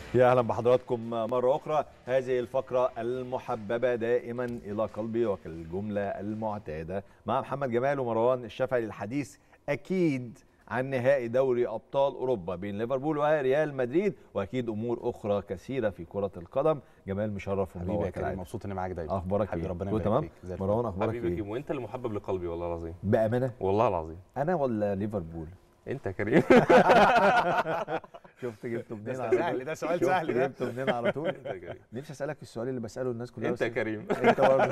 يا اهلا بحضراتكم مره اخرى هذه الفقره المحببه دائما الى قلبي وكالجمله المعتاده مع محمد جمال ومروان الشافعي للحديث اكيد عن نهائي دوري ابطال اوروبا بين ليفربول وريال مدريد واكيد امور اخرى كثيره في كره القدم جمال مشرف حبيبي يا ومنور كريم كالعادة. مبسوط اني معاك دايما اخبارك حبيبي ايه ربنا كله يبارك تمام فيك. زي الفل. مروان اخبارك حبيبي ايه كيمو انت اللي محبب لقلبي والله العظيم بامانه والله العظيم انا ولا ليفربول انت يا كريم شفت جبته منين ده على سهل، طول ده سؤال شفت سهل ده. جبته منين على طول انت يا كريم نفسي اسالك السؤال اللي بساله الناس كلها انت يا بس- كريم انت برضه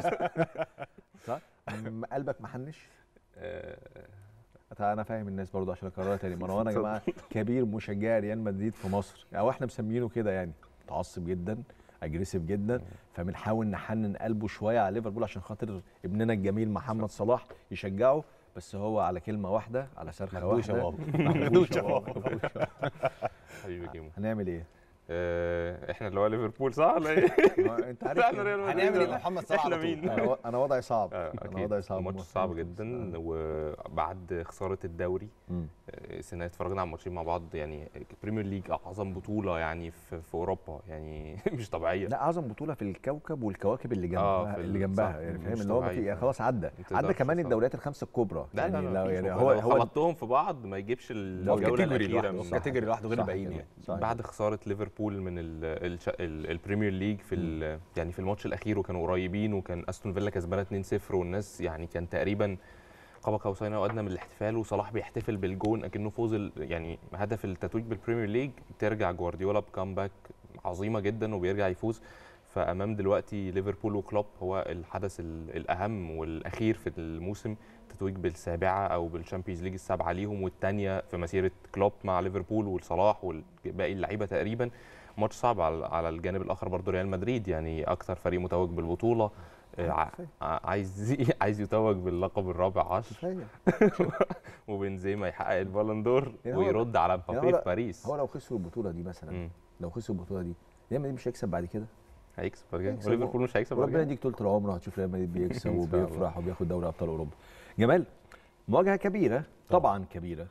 صح م- قلبك محنش آه، تعال انا فاهم الناس برضه عشان اكررها تاني مروان يا جماعه كبير مشجع ريال مدريد في مصر او احنا مسمينه كده يعني متعصب جدا اجريسيف جدا فبنحاول نحنن قلبه شويه على ليفربول عشان خاطر ابننا الجميل محمد صلاح يشجعه بس هو على كلمه واحده على صرخه مخدوش يا واحده بابا. مخدوش يا بابا مخدوش يا بابا. حبيبي كيمو هنعمل ايه؟ آه، احنا اللي هو ليفربول صح ولا ايه؟ ما انت عارف احنا ريال مدريد. هنعمل ايه محمد صلاح احنا على طول؟ مين؟ انا و- انا وضعي صعب آه، انا اكيد وضعي صعب ماتش الماتش صعب ده. جدا وبعد خساره الدوري مم. آه، سنة اتفرجنا على ماتشين مع بعض يعني بريمير ليج اعظم بطوله يعني في, في اوروبا يعني مش طبيعيه لا اعظم بطوله في الكوكب والكواكب اللي آه، جنبها في اللي ال- جنبها صح، يعني فاهم مش اللي هو ما طبيعي. في- يعني خلاص عدى ما عدى تقدرش كمان صح. الدوريات الخمسه الكبرى لا لا يعني لا لو مفيش يعني مقارنة. هو لو هو خبطتهم في بعض ما يجيبش هو الجوله كاتيجوري الاخيره لوحده من كاتيجوري لوحده غير صح الباقيين كده. يعني صح بعد خساره ليفربول من ال ال ال البريمير ليج في ال يعني في الماتش الاخير وكانوا قريبين وكان استون فيلا كسبانه 2-0 والناس يعني كان تقريبا قاب قوسين او ادنى من الاحتفال وصلاح بيحتفل بالجون اكنه فوز ال- يعني هدف التتويج بالبريمير ليج ترجع جوارديولا بكامباك عظيمه جدا وبيرجع يفوز فامام دلوقتي ليفربول وكلوب هو الحدث ال- الاهم والاخير في الموسم التتويج بالسابعه او بالشامبيونز ليج السابعه ليهم والثانيه في مسيره كلوب مع ليفربول وصلاح وباقي اللعيبه تقريبا ماتش صعب على على الجانب الاخر برضه ريال مدريد يعني اكثر فريق متوج بالبطوله آه، ع- ع- عايز عايز يتوج باللقب الرابع عشر كفايه وبنزيما يحقق البالون دور يعني هو- ويرد على يعني هو مبابي لا- في باريس هو لو خسروا البطوله دي مثلا مم. لو خسروا البطوله دي ريال مدريد مش هيكسب بعد كده هيكسب بعد كده هيكسب. وليفربول مش هيكسب بعد وربنا كده يديك طول العمر هتشوف ريال مدريد بيكسب إن شاء الله. وبيفرح وبياخد دوري ابطال اوروبا جمال مواجهه كبيره طبعا كبيره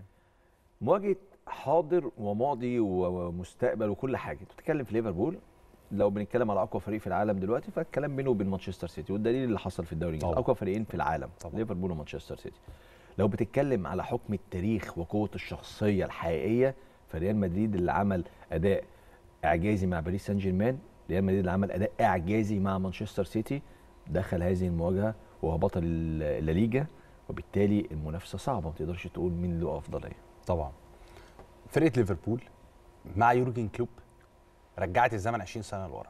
مواجهه حاضر وماضي ومستقبل وكل حاجه انت بتتكلم في ليفربول لو بنتكلم على اقوى فريق في العالم دلوقتي فالكلام بينه وبين مانشستر سيتي والدليل اللي حصل في الدوري الانجليزي طبعا. اقوى فريقين في العالم طبعا. ليفربول ومانشستر سيتي لو بتتكلم على حكم التاريخ وقوه الشخصيه الحقيقيه فريال مدريد اللي عمل اداء اعجازي مع باريس سان جيرمان ريال مدريد اللي عمل اداء اعجازي مع مانشستر سيتي دخل هذه المواجهه وهو بطل ال- الليجا وبالتالي المنافسه صعبه ما تقدرش تقول مين له افضليه طبعا فرقه ليفربول مع يورجن كلوب رجعت الزمن 20 سنه لورا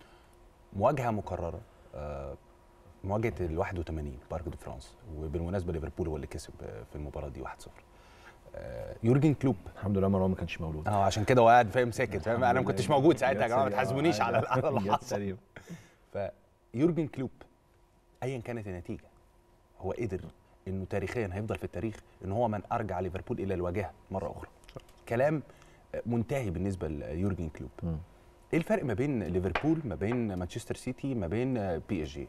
مواجهه مكرره آه، مواجهه ال 81 بارك دو فرانس وبالمناسبه ليفربول هو اللي كسب آه، في المباراه دي 1-0 آه، يورجن كلوب الحمد لله مروان ما كانش مولود اه عشان كده هو قاعد فاهم ساكت فاهم انا ما الحمد كنتش لله. موجود ساعتها يا جت جماعه ما سليم. تحاسبونيش آه، على عادي. على اللي جت حصل سليم. فيورجن كلوب ايا كانت النتيجه هو قدر انه تاريخيا هيفضل في التاريخ ان هو من ارجع ليفربول الى الواجهه مره اخرى كلام منتهي بالنسبه ليورجن كلوب مم. ايه الفرق ما بين ليفربول ما بين مانشستر سيتي ما بين بي اس جي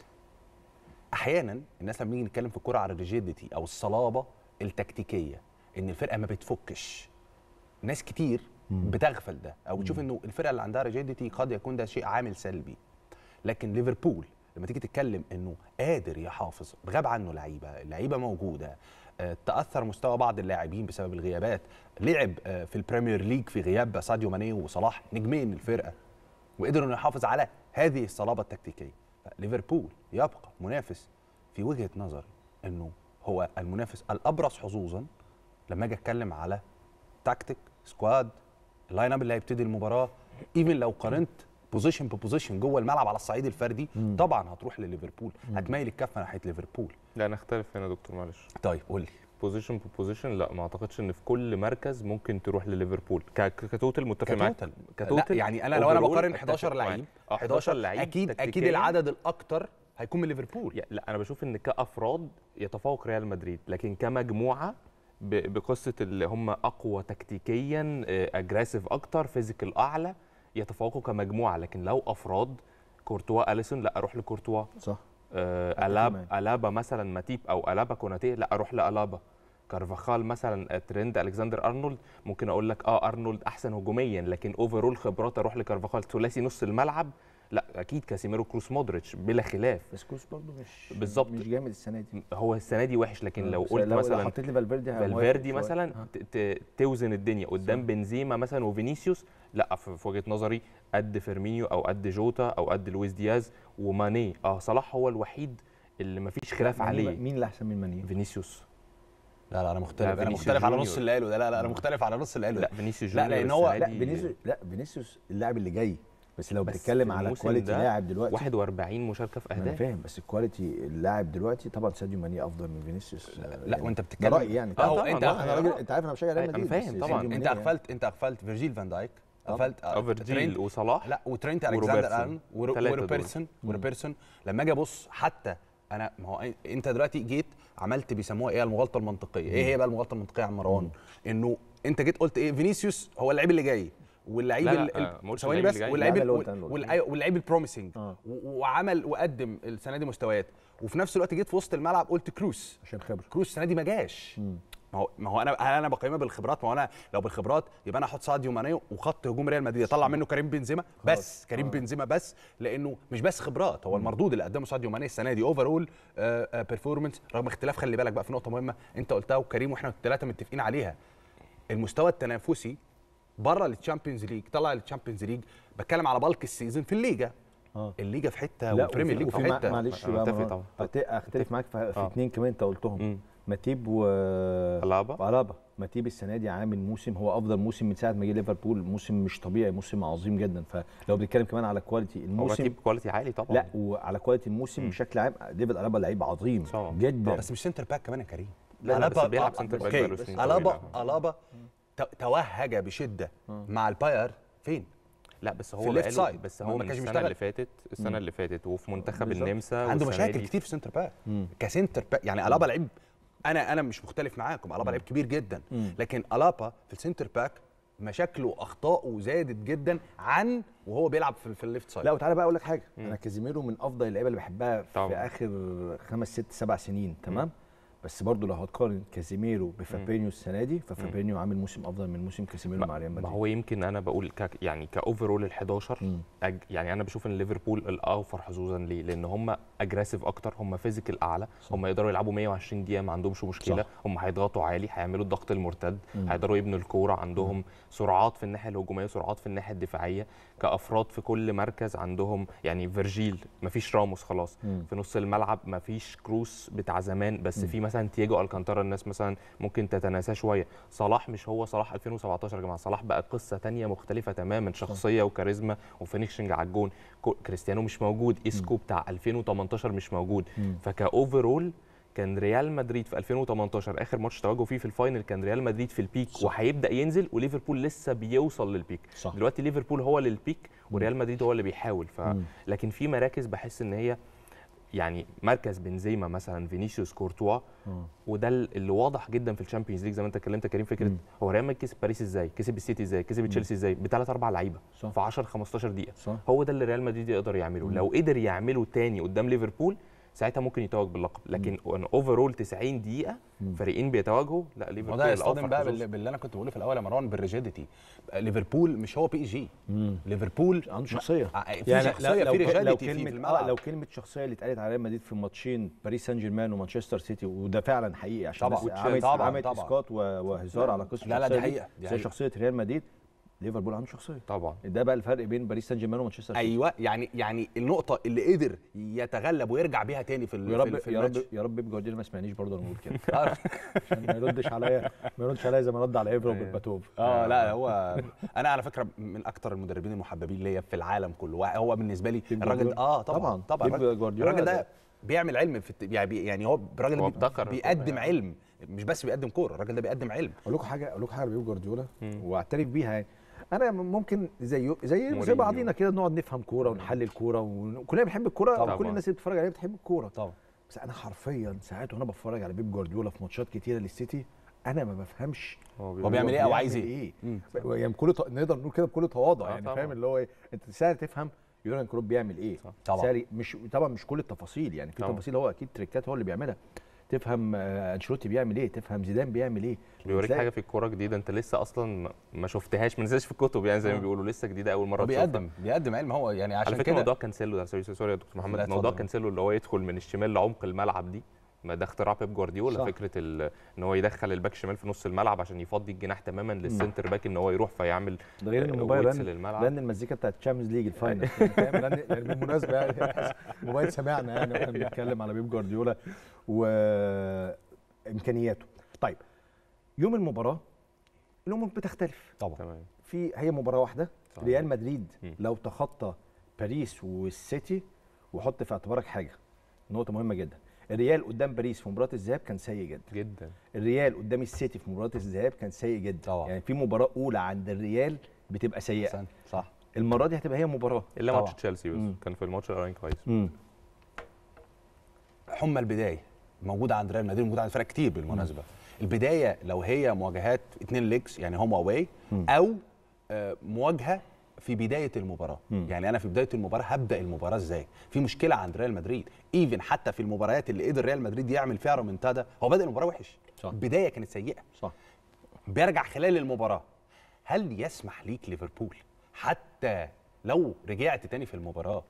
احيانا الناس لما نيجي نتكلم في الكره على الريجيديتي او الصلابه التكتيكيه ان الفرقه ما بتفكش ناس كتير بتغفل ده او بتشوف انه الفرقه اللي عندها ريجيديتي قد يكون ده شيء عامل سلبي لكن ليفربول لما تيجي تتكلم انه قادر يحافظ غاب عنه لعيبه اللعيبه موجوده آه، تاثر مستوى بعض اللاعبين بسبب الغيابات لعب آه، في البريمير ليج في غياب ساديو ماني وصلاح نجمين الفرقه وقدر انه يحافظ على هذه الصلابه التكتيكيه ليفربول يبقى منافس في وجهه نظري انه هو المنافس الابرز حظوظا لما اجي اتكلم على تكتيك سكواد اللاين اب اللي هيبتدي المباراه ايفن لو قارنت بوزيشن ببوزيشن جوه الملعب على الصعيد الفردي طبعا هتروح لليفربول هتميل الكفه ناحيه ليفربول لا انا اختلف هنا يا دكتور معلش طيب قول لي بوزيشن بوزيشن لا ما اعتقدش ان في كل مركز ممكن تروح لليفربول ك- ك- كتوتال متفق معاك كتوتال لا يعني انا لو انا overall بقارن أتفق 11 معاك. لعيب آه، 11 لعيب اكيد اكيد تكتيكياً. العدد الاكتر هيكون من ليفربول يا- لا انا بشوف ان كافراد يتفوق ريال مدريد لكن كمجموعه ب- بقصه اللي هم اقوى تكتيكيا اجريسيف اكتر فيزيكال اعلى يتفوقوا كمجموعه لكن لو افراد كورتوا اليسون لا اروح لكورتوا صح آه، أتفق الاب معاك. الابا مثلا ماتيب او الابا كوناتيه لا اروح لالابا كارفاخال مثلا ترند الكسندر ارنولد ممكن اقول لك اه ارنولد احسن هجوميا لكن اوفرول خبرات اروح لكارفاخال ثلاثي نص الملعب لا اكيد كاسيميرو كروس مودريتش بلا خلاف بس كروس برضه مش بالظبط. مش جامد السنه دي هو السنه دي وحش لكن لو بس قلت لو مثلا حطيت لي فالفيردي هبقى موافق فالفيردي شوية. مثلا آه. ت- ت- توزن الدنيا قدام صح. بنزيما مثلا وفينيسيوس لا في في وجهه نظري قد فيرمينيو او قد جوتا او قد لويس دياز وماني اه صلاح هو الوحيد اللي مفيش خلاف ماني- عليه مين اللي احسن من ماني؟ فينيسيوس لا لا انا مختلف لا، انا فينيسيوس مختلف على جونيور. نص اللي قاله ده لا لا انا مختلف على نص اللي قاله لا ده فينيسيوس لا، جونيور لأن هو- السنة لا دي فينيسيوس لا فينيسيوس اللاعب اللي جاي بس لو بس بتتكلم في على الموسم كواليتي ده لاعب دلوقتي 41 مشاركه في ما انا اهداف فاهم بس الكواليتي اللاعب دلوقتي طبعا ساديو ماني افضل من فينيسيوس لا, آه، لا يعني وانت ده بتتكلم رايي يعني آه، أهو طبعاً، انت طبعاً. انا راجل انت عارف انا بشجع ريال أنا مدريد فاهم بس طبعاً. ساديو انت ماني يعني. اغفلت انت اغفلت فيرجيل فان دايك اغفلت آه، اوفرجيل ترينت وصلاح لا وترينت وروبرتسون. الكساندر ارن ور- تلاتة وروبرتسون وروبرتسون لما اجي ابص حتى انا ما هو انت دلوقتي جيت عملت بيسموها ايه المغالطه المنطقيه ايه هي بقى المغالطه المنطقيه يا عم مروان انه انت جيت قلت ايه فينيسيوس هو اللعيب اللي جاي واللعيب لا، لا، ال- ال- آه، ما قلتش ثواني اللعيب بس اللي جاي. واللعيب لا، ال- أنا اللي قلت، أنا اللي قلت. واللعيب واللعيب البروميسنج آه. و- وعمل وقدم السنه دي مستويات وفي نفس الوقت جيت في وسط الملعب قلت كروس عشان خبره كروس السنه دي ما جاش ما هو ما هو انا هل انا بقيمها بالخبرات ما هو انا لو بالخبرات يبقى انا احط ساديو ماني وخط هجوم ريال مدريد اطلع منه كريم بنزيما بس كريم بنزيما بس لانه مش بس خبرات هو المردود اللي قدمه ساديو ماني السنه دي اوفر اول بيرفورمانس رغم اختلاف خلي بالك بقى في نقطه مهمه انت قلتها وكريم واحنا الثلاثه متفقين عليها المستوى التنافسي بره التشامبيونز ليج طلع التشامبيونز ليج بتكلم على بالك السيزون في الليجا اه الليجا في حته لا والبريمير ليج وفي في مع- حته معلش أنا بقى متفق مروان. طبعاً. أت- اختلف معاك في, في آه. اثنين كمان انت قلتهم مم. ماتيب و ألابا. الابا ماتيب السنه دي عامل موسم هو افضل موسم من ساعه ما جه ليفربول موسم مش طبيعي موسم عظيم جدا فلو بنتكلم كمان على كواليتي هو الموسم تيم كواليتي عالي طبعا لا وعلى كواليتي الموسم بشكل عام ديفيد الابا لعيب عظيم طبعاً. جدا بس مش سنتر باك كمان يا كريم لا، لا، بس ألابا- بيلعب آه، سنتر باك أوكي. بقاله سنين الابا طويلة. الابا ت- توهج بشده مع الباير فين؟ لا بس في هو الليفت بقاله سايد. بس ما- هو ما من كانش السنه بيشتغل. اللي فاتت السنه اللي فاتت وفي منتخب بالظبط. النمسا عنده والسنة مشاكل دي- كتير في سنتر باك كسنتر باك يعني الابا لعيب انا انا مش مختلف معاكم الابا لعيب كبير جدا لكن الابا في السنتر باك مشاكله واخطائه زادت جدا عن وهو بيلعب في, في الليفت سايد لا وتعالى بقى اقول لك حاجه انا كازيميرو من افضل اللعيبه اللي بحبها في طبعاً. اخر خمس ست سبع سنين تمام بس برضو لو هتقارن كازيميرو بفابينيو السنه دي ففابينيو عامل موسم افضل من موسم كازيميرو مع ريال ما مدريد هو يمكن انا بقول ك يعني كاوفرول ال 11 مم. أج يعني انا بشوف ان ليفربول الاوفر حظوظا ليه؟ لان هم اجريسيف اكتر هم فيزيكال اعلى هم يقدروا يلعبوا 120 دقيقه ما عندهمش مشكله صح. هم هيضغطوا عالي هيعملوا الضغط المرتد هيقدروا يبنوا الكوره عندهم سرعات في الناحيه الهجوميه سرعات في الناحيه الدفاعيه كافراد في كل مركز عندهم يعني فيرجيل مفيش راموس خلاص مم. في نص الملعب مفيش كروس بتاع زمان بس في مثلا تياجو الكانتارا الناس مثلا ممكن تتناساه شويه صلاح مش هو صلاح 2017 يا جماعه صلاح بقى قصه تانية مختلفه تماما شخصيه وكاريزما وفينيشنج على الجون كو- كريستيانو مش موجود اسكو بتاع 2018 مش موجود فكاوفرول كان ريال مدريد في 2018 اخر ماتش تواجهوا فيه في الفاينل كان ريال مدريد في البيك وهيبدا ينزل وليفربول لسه بيوصل للبيك صح. دلوقتي ليفربول هو للبيك وريال مدريد هو اللي بيحاول ف... لكن في مراكز بحس ان هي يعني مركز بنزيما مثلا فينيسيوس كورتوا وده اللي واضح جدا في الشامبيونز ليج زي ما انت اتكلمت يا كريم فكره هو ريال مدريد كسب باريس ازاي كسب السيتي ازاي كسب تشيلسي ازاي بثلاث اربع لعيبه صح. في 10 15 دقيقه صح. هو ده اللي ريال مدريد يقدر يعمله لو قدر يعمله تاني قدام ليفربول ساعتها ممكن يتوج باللقب لكن اوفرول 90 دقيقه فريقين بيتواجهوا لا ليفربول وده يصطدم الأوفر بقى حظوظ. باللي, باللي انا كنت بقوله في الاول يا مروان بالريجيديتي ليفربول مش هو بي اس جي ليفربول عنده شخصيه ع- في شخصيه في لو ريجيديتي كلمه في آه الملعب لو كلمه شخصيه اللي اتقالت على ريال مدريد في ماتشين باريس سان جيرمان ومانشستر سيتي وده فعلا حقيقي عشان طبعاً. بس وتشيلسي. عملت طبعاً، عملت طبعاً. اسقاط و- وهزار على قصه لا، لا، دي الشخصية حقيقة، دي زي حقيقة. شخصيه ريال مدريد ليفربول عنده شخصيه طبعا ده بقى الفرق بين باريس سان جيرمان ومانشستر سيتي ايوه يعني يعني النقطه اللي قدر يتغلب ويرجع بيها تاني في ال- يا في رب ال- في يا رب الماتش يا رب بيب جوارديولا ما يسمعنيش برضه انا بقول كده عشان ما يردش عليا ما يردش عليا زي ما رد على ابرا وبرباتوف اه لا هو انا على فكره من اكتر المدربين المحببين ليا في العالم كله هو بالنسبه لي بيب الراجل جوارديولا. اه طبعا طبعاً. طبعا بيب الراجل- جوارديولا الراجل ده- ده بيعمل علم في الت... يعني يعني هو الراجل هو بي- ابتكر بيقدم الكورة علم مش بس بيقدم كوره الراجل ده بيقدم علم اقول لكم حاجه اقول لكم حاجه على بيب جوارديولا واعترف بيها يعني انا ممكن زي زي زي مورينيو. بعضينا كده نقعد نفهم كوره ونحلل كوره وكلنا بنحب الكوره طبعاً. وكل الناس اللي بتتفرج عليها بتحب الكوره طبعا بس انا حرفيا ساعات وانا بتفرج على بيب جوارديولا في ماتشات كتيره للسيتي انا ما بفهمش هو بيعمل ايه او عايز ايه ايه مم. يعني بكل ط- نقدر نقول كده بكل تواضع آه يعني طبعاً. فاهم اللي هو ايه انت سهل تفهم يورجن كلوب بيعمل ايه طبعاً. سهل مش طبعا مش كل التفاصيل يعني في طبعاً. تفاصيل هو اكيد تريكات هو اللي بيعملها تفهم آه، انشيلوتي بيعمل ايه تفهم زيدان بيعمل ايه بيوريك إزاي؟ حاجه في الكوره جديده انت لسه اصلا ما- ما شفتهاش ما نزلش في الكتب يعني زي ما آه. بيقولوا لسه جديده اول مره تشوفها. بيقدم بيقدم علم هو يعني على عشان فكره كده موضوع كانسيلو ده سوري سوري يا دكتور لا، محمد اتفضل. موضوع كانسيلو اللي هو يدخل من الشمال لعمق الملعب دي ما ده اختراع بيب جوارديولا صح. فكره ال- ان هو يدخل الباك شمال في نص الملعب عشان يفضي الجناح تماما للسنتر باك ان هو يروح فيعمل ده غير ان آه، الموبايل ويتس رن للملعب. رن المزيكا بتاعت الشامبيونز ليج الفاينل يعني فاهم رن يعني بالمناسبه يعني الموبايل سمعنا يعني واحنا بنتكلم على بيب جوارديولا وامكانياته طيب يوم المباراه الامور بتختلف طبعا تمام في هي مباراه واحده صحيح. ريال مدريد مم. لو تخطى باريس والسيتي وحط في اعتبارك حاجه نقطه مهمه جدا الريال قدام باريس في مباراه الذهاب كان سيء جدا جدا الريال قدام السيتي في مباراه الذهاب كان سيء جدا طبعا. يعني في مباراه اولى عند الريال بتبقى سيئه أحسن. صح المره دي هتبقى هي مباراه الا طبعا. ماتش تشيلسي بس مم. كان في الماتش الاولاني كويس امم حمى البدايه موجوده عند ريال مدريد موجوده عند فرق كتير بالمناسبه البدايه لو هي مواجهات اتنين ليجز يعني هوم اواي مم. او آه، مواجهه في بدايه المباراه مم. يعني انا في بدايه المباراه هبدا المباراه ازاي في مشكله عند ريال مدريد ايفن حتى في المباريات اللي قدر ريال مدريد يعمل فيها رومنتادا هو بدا المباراه وحش صح. البدايه كانت سيئه صح بيرجع خلال المباراه هل يسمح ليك ليفربول حتى لو رجعت تاني في المباراه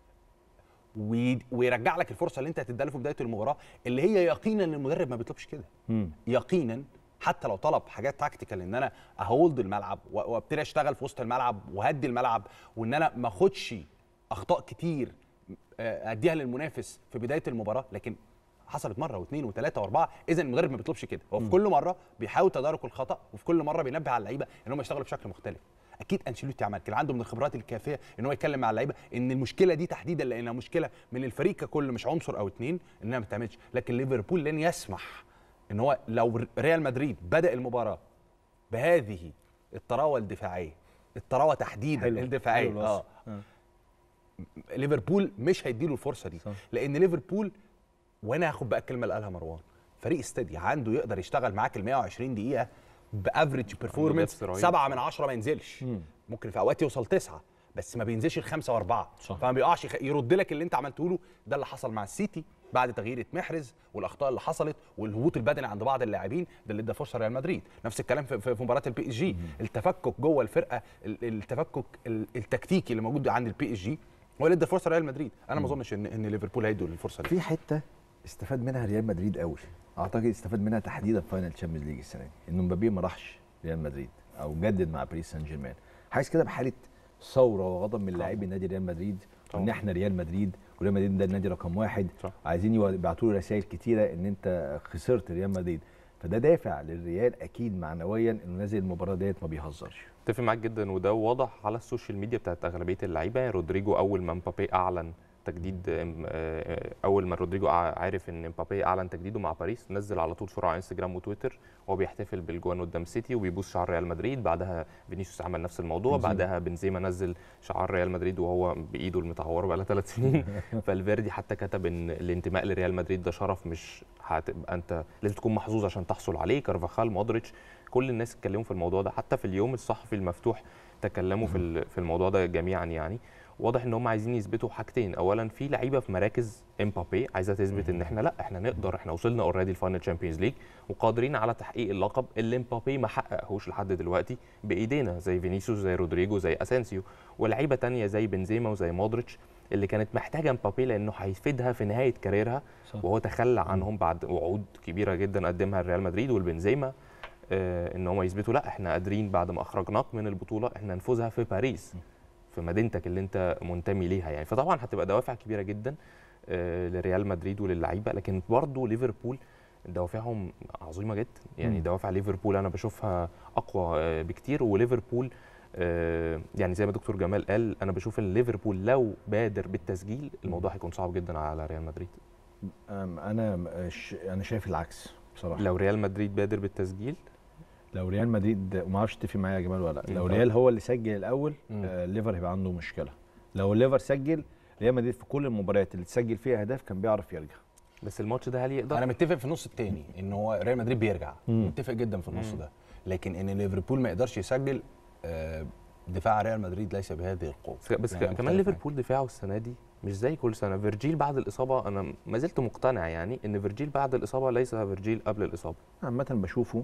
وي- ويرجع لك الفرصه اللي انت هتديها له في بدايه المباراه اللي هي يقينا المدرب ما بيطلبش كده امم يقينا حتى لو طلب حاجات تاكتيكال ان انا اهولد الملعب و- وابتدي اشتغل في وسط الملعب وهدي الملعب وان انا ما اخدش اخطاء كتير آه، اديها للمنافس في بدايه المباراه لكن حصلت مره واثنين وثلاثه واربعه اذا المدرب ما بيطلبش كده هو في كل مره بيحاول تدارك الخطا وفي كل مره بينبه على اللعيبه ان هم يشتغلوا بشكل مختلف اكيد انشيلوتي عمل كده عنده من الخبرات الكافيه ان هو يتكلم مع اللعيبه ان المشكله دي تحديدا لانها مشكله من الفريق ككل مش عنصر او اتنين انها ما تعملش لكن ليفربول لن يسمح ان هو لو ريال مدريد بدا المباراه بهذه الطراوه الدفاعيه الطراوه تحديدا حلو. الدفاعيه حلو اه الوصف. ليفربول مش هيديله الفرصه دي صح. لان ليفربول وانا هاخد بقى الكلمه اللي قالها مروان فريق استدي عنده يقدر يشتغل معاك ال 120 دقيقه بافريج بيرفورمانس دبس رهيب. سبعة من عشرة ما ينزلش مم. ممكن في اوقات يوصل تسعة بس ما بينزلش الخمسة واربعة صح. فما بيقعش يخ- يرد لك اللي انت عملته له ده اللي حصل مع السيتي بعد تغيير محرز والاخطاء اللي حصلت والهبوط البدني عند بعض اللاعبين ده اللي ادى فرصه ريال مدريد نفس الكلام في, في في مباراه البي اس جي التفكك جوه الفرقه ال- التفكك ال- التكتيكي اللي موجود عند البي اس جي هو اللي ادى فرصه ريال مدريد انا ما اظنش ان ان ليفربول هيدوا الفرصه دي في حته استفاد منها ريال مدريد قوي اعتقد استفاد منها تحديدا في فاينل تشامبيونز ليج السنه دي انه مبابي ما راحش ريال مدريد او جدد مع باريس سان جيرمان حاسس كده بحاله ثوره وغضب من لاعبي نادي ريال مدريد وان طبعا. احنا ريال مدريد وريال مدريد ده النادي رقم واحد صح. عايزين يبعتوا له رسائل كتيره ان انت خسرت ريال مدريد فده دافع للريال اكيد معنويا انه نازل المباراه ديت ما بيهزرش اتفق معاك جدا وده واضح على السوشيال ميديا بتاعت اغلبيه اللعيبه رودريجو اول ما مبابي اعلن تجديد آم، آه، اول ما رودريجو ع- عارف ان مبابي اعلن تجديده مع باريس نزل على طول صوره على انستجرام وتويتر وهو بيحتفل بالجوان قدام سيتي وبيبوس شعار ريال مدريد بعدها فينيسيوس عمل نفس الموضوع بنزيما. بعدها بنزيما نزل شعار ريال مدريد وهو بايده المتعوره بقى لها ثلاث سنين فالفيردي حتى كتب ان الانتماء لريال مدريد ده شرف مش هتبقى انت لازم تكون محظوظ عشان تحصل عليه كارفاخال مودريتش كل الناس اتكلموا في الموضوع ده حتى في اليوم الصحفي المفتوح تكلموا في ال- في الموضوع ده جميعا يعني واضح ان هم عايزين يثبتوا حاجتين اولا في لعيبه في مراكز امبابي عايزه تثبت ان احنا لا احنا نقدر احنا وصلنا اوريدي الفاينل تشامبيونز ليج وقادرين على تحقيق اللقب اللي امبابي ما حققهوش لحد دلوقتي بايدينا زي فينيسيوس زي رودريجو زي اسينسيو ولعيبه تانية زي بنزيما وزي مودريتش اللي كانت محتاجه امبابي لانه هيفيدها في نهايه كاريرها صح. وهو تخلى عنهم بعد وعود كبيره جدا قدمها ريال مدريد والبنزيما آه، ان هم يثبتوا لا احنا قادرين بعد ما اخرجناك من البطوله احنا نفوزها في باريس في مدينتك اللي انت منتمي ليها يعني فطبعا هتبقى دوافع كبيره جدا آه، لريال مدريد وللعيبه لكن برضه ليفربول دوافعهم عظيمه جدا يعني مم. دوافع ليفربول انا بشوفها اقوى آه، بكتير وليفربول آه، يعني زي ما دكتور جمال قال انا بشوف ان ليفربول لو بادر بالتسجيل الموضوع هيكون صعب جدا على ريال مدريد أم، انا مش- انا شايف العكس بصراحه لو ريال مدريد بادر بالتسجيل لو ريال مدريد وما اعرفش تتفق معايا يا جمال ولا لا لو مم. ريال هو اللي سجل الاول مم. آه ليفر هيبقى عنده مشكله لو الليفر سجل ريال مدريد في كل المباريات اللي تسجل فيها اهداف كان بيعرف يرجع بس الماتش ده هل يقدر انا متفق في النص الثاني ان هو ريال مدريد بيرجع مم. متفق جدا في النص مم. ده لكن ان ليفربول ما يقدرش يسجل آه، دفاع ريال مدريد ليس بهذه القوه بس, بس يعني كمان مختلف معاك. ليفربول دفاعه السنه دي مش زي كل سنه فيرجيل بعد الاصابه انا ما زلت مقتنع يعني ان فيرجيل بعد الاصابه ليس فيرجيل قبل الاصابه عامة بشوفه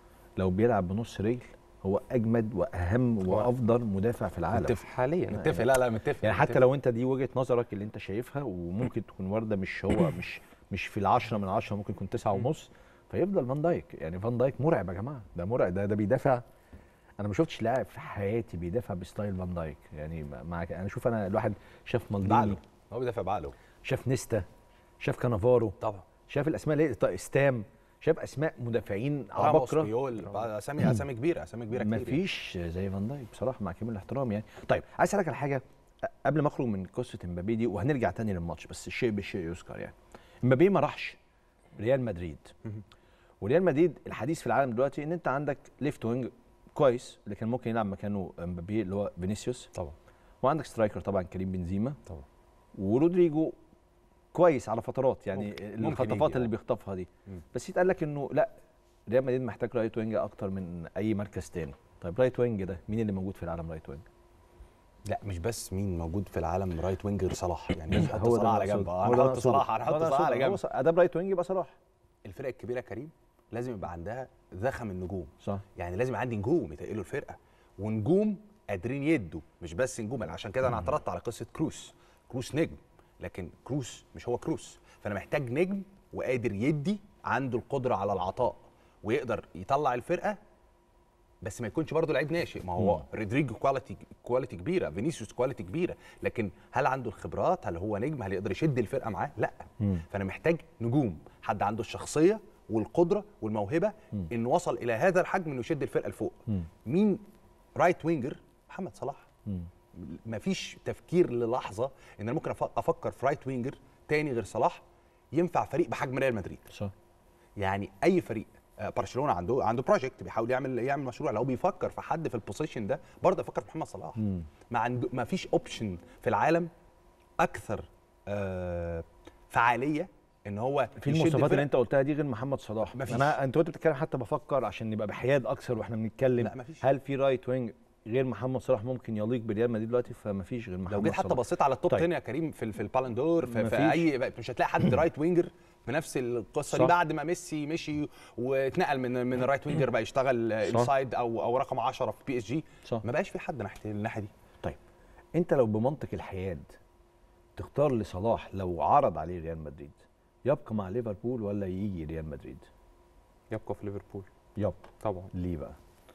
لو بيلعب بنص رجل هو اجمد واهم وافضل مدافع في العالم متفق حاليا متفق لا لا متفق يعني حتى متفق. لو انت دي وجهه نظرك اللي انت شايفها وممكن تكون ورده مش هو مش مش في العشرة من عشرة ممكن يكون تسعة ونص فيفضل فان دايك يعني فان دايك مرعب يا جماعه ده مرعب ده ده بيدافع انا ما شفتش لاعب في حياتي بيدافع بستايل فان دايك يعني مع انا شوف انا الواحد شاف مالديني بعقله هو بيدافع بعقله شاف نيستا شاف كانافارو طبعا شاف الاسماء اللي هي طيب ستام شاف اسماء مدافعين راموس عباقره بيول اسامي اسامي كبيره اسامي كبيره كتير يعني. مفيش زي فان دايك بصراحه مع كامل الاحترام يعني طيب عايز اسالك على حاجه قبل ما اخرج من قصه امبابي دي وهنرجع تاني للماتش بس الشيء بالشيء يذكر يعني امبابي ما راحش ريال مدريد مهم. وريال مدريد الحديث في العالم دلوقتي ان انت عندك ليفت وينج كويس اللي كان ممكن يلعب مكانه امبابي اللي هو فينيسيوس طبعا وعندك سترايكر طبعا كريم بنزيما طبعا ورودريجو كويس على فترات يعني ممكن- ممكن الخطفات يجي، اللي آه. بيخطفها دي مم. بس يتقال لك انه لا ريال مدريد محتاج رايت وينج اكتر من اي مركز تاني طيب رايت وينج ده مين اللي موجود في العالم رايت وينج لا مش بس مين موجود في العالم رايت وينج غير صلاح يعني نحط هو ده صلاح على المقصود. جنب هو اه ده هنحط المقصود. صلاح هو هنحط ده صلاح على المقصود. هو جنب ص- ادام رايت وينج يبقى صلاح الفرق الكبيره كريم لازم يبقى عندها ذخم النجوم صح يعني لازم عندي نجوم يتقلوا الفرقه ونجوم قادرين يدوا مش بس نجوم أنا عشان كده انا اعترضت على قصه كروس كروس نجم لكن كروس مش هو كروس فانا محتاج نجم وقادر يدي عنده القدره على العطاء ويقدر يطلع الفرقه بس ما يكونش برضه لعيب ناشئ ما هو رودريجو كواليتي كواليتي كبيره فينيسيوس كواليتي كبيره لكن هل عنده الخبرات هل هو نجم هل يقدر يشد الفرقه معاه لا مم. فانا محتاج نجوم حد عنده الشخصيه والقدره والموهبه انه وصل الى هذا الحجم انه يشد الفرقه لفوق مم. مين رايت وينجر محمد صلاح مم. مفيش تفكير للحظه ان انا ممكن أف- افكر في رايت وينجر تاني غير صلاح ينفع فريق بحجم ريال مدريد صح يعني اي فريق آه، برشلونه عنده عنده بروجكت بيحاول يعمل يعمل مشروع لو بيفكر في حد في البوزيشن ده برضه يفكر في محمد صلاح مم. ما عنده ما فيش اوبشن في العالم اكثر آه فعاليه ان هو في يشد المواصفات اللي الفرق. انت قلتها دي غير محمد صلاح مفيش. انا انت وانت بتتكلم حتى بفكر عشان نبقى بحياد اكثر واحنا بنتكلم لا، مفيش. هل في رايت وينج غير محمد صلاح ممكن يليق بريال مدريد دلوقتي فمفيش غير محمد لو جيت حتى صلاح. بصيت على التوب طيب. 10 يا كريم في في البالندور في, في مفيش. اي مش هتلاقي حد رايت وينجر بنفس القصه دي صح. بعد ما ميسي مشي واتنقل من من الرايت وينجر بقى يشتغل صح. انسايد او او رقم 10 في بي اس جي صح ما بقاش في حد ناحيه الناحيه دي طيب انت لو بمنطق الحياد تختار لصلاح لو عرض عليه ريال مدريد يبقى مع ليفربول ولا يجي ريال مدريد يبقى في ليفربول يب طبعا ليه بقى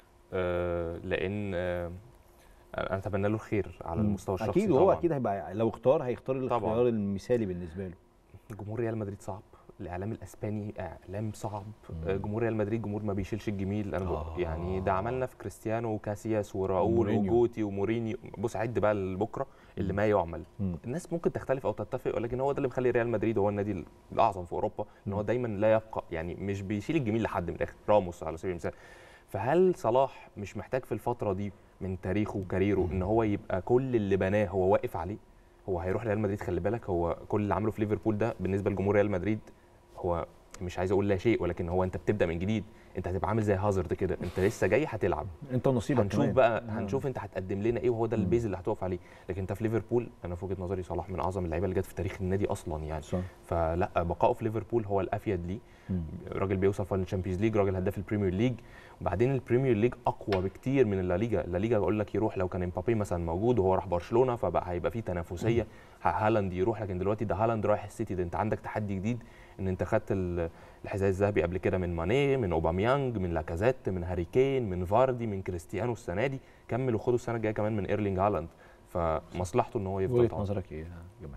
آه لان آه انا اتمنى له الخير على مم. المستوى الشخصي اكيد وهو طبعاً. اكيد هيبقى لو اختار هيختار طبعاً. الاختيار المثالي بالنسبه له جمهور ريال مدريد صعب الاعلام الاسباني اعلام صعب مم. آه، جمهور ريال مدريد جمهور ما بيشيلش الجميل انا آه. آه. يعني ده عملنا في كريستيانو وكاسياس وراؤول ومورينيو. وجوتي ومورينيو بص عد بقى لبكره اللي ما يعمل مم. الناس ممكن تختلف او تتفق ولكن هو ده اللي مخلي ريال مدريد هو النادي الاعظم في اوروبا ان هو دايما لا يبقى يعني مش بيشيل الجميل لحد من الاخر راموس على سبيل المثال فهل صلاح مش محتاج في الفتره دي من تاريخه وكاريره ان هو يبقى كل اللي بناه هو واقف عليه هو هيروح ريال مدريد خلي بالك هو كل اللي عمله في ليفربول ده بالنسبه لجمهور ريال مدريد هو مش عايز اقول لا شيء ولكن هو انت بتبدا من جديد انت هتبقى عامل زي هازارد كده انت لسه جاي هتلعب انت ونصيبك هنشوف كمان. بقى آه. هنشوف انت هتقدم لنا ايه وهو ده البيز اللي هتقف عليه لكن انت في ليفربول انا في وجهه نظري صلاح من اعظم اللعيبه اللي جت في تاريخ النادي اصلا يعني صح فلا بقائه في ليفربول هو الافيد ليه مم. راجل بيوصل فاينل الشامبيونز ليج راجل هداف البريمير ليج وبعدين البريمير ليج اقوى بكتير من الليجا الليجا بقول لك يروح لو كان امبابي مثلا موجود وهو راح برشلونه فبقى هيبقى في تنافسيه ه- هالاند يروح لكن دلوقتي ده هالاند رايح السيتي ده انت عندك تحدي جديد ان انت خدت ال- الحذاء الذهبي قبل كده من ماني من اوباميانج من لاكازيت من هاري كين من فاردي من كريستيانو السنه دي كمل وخدوا السنه الجايه كمان من ايرلينج هالاند فمصلحته ان هو يفضل وجهه طبعا نظرك ايه يا جمال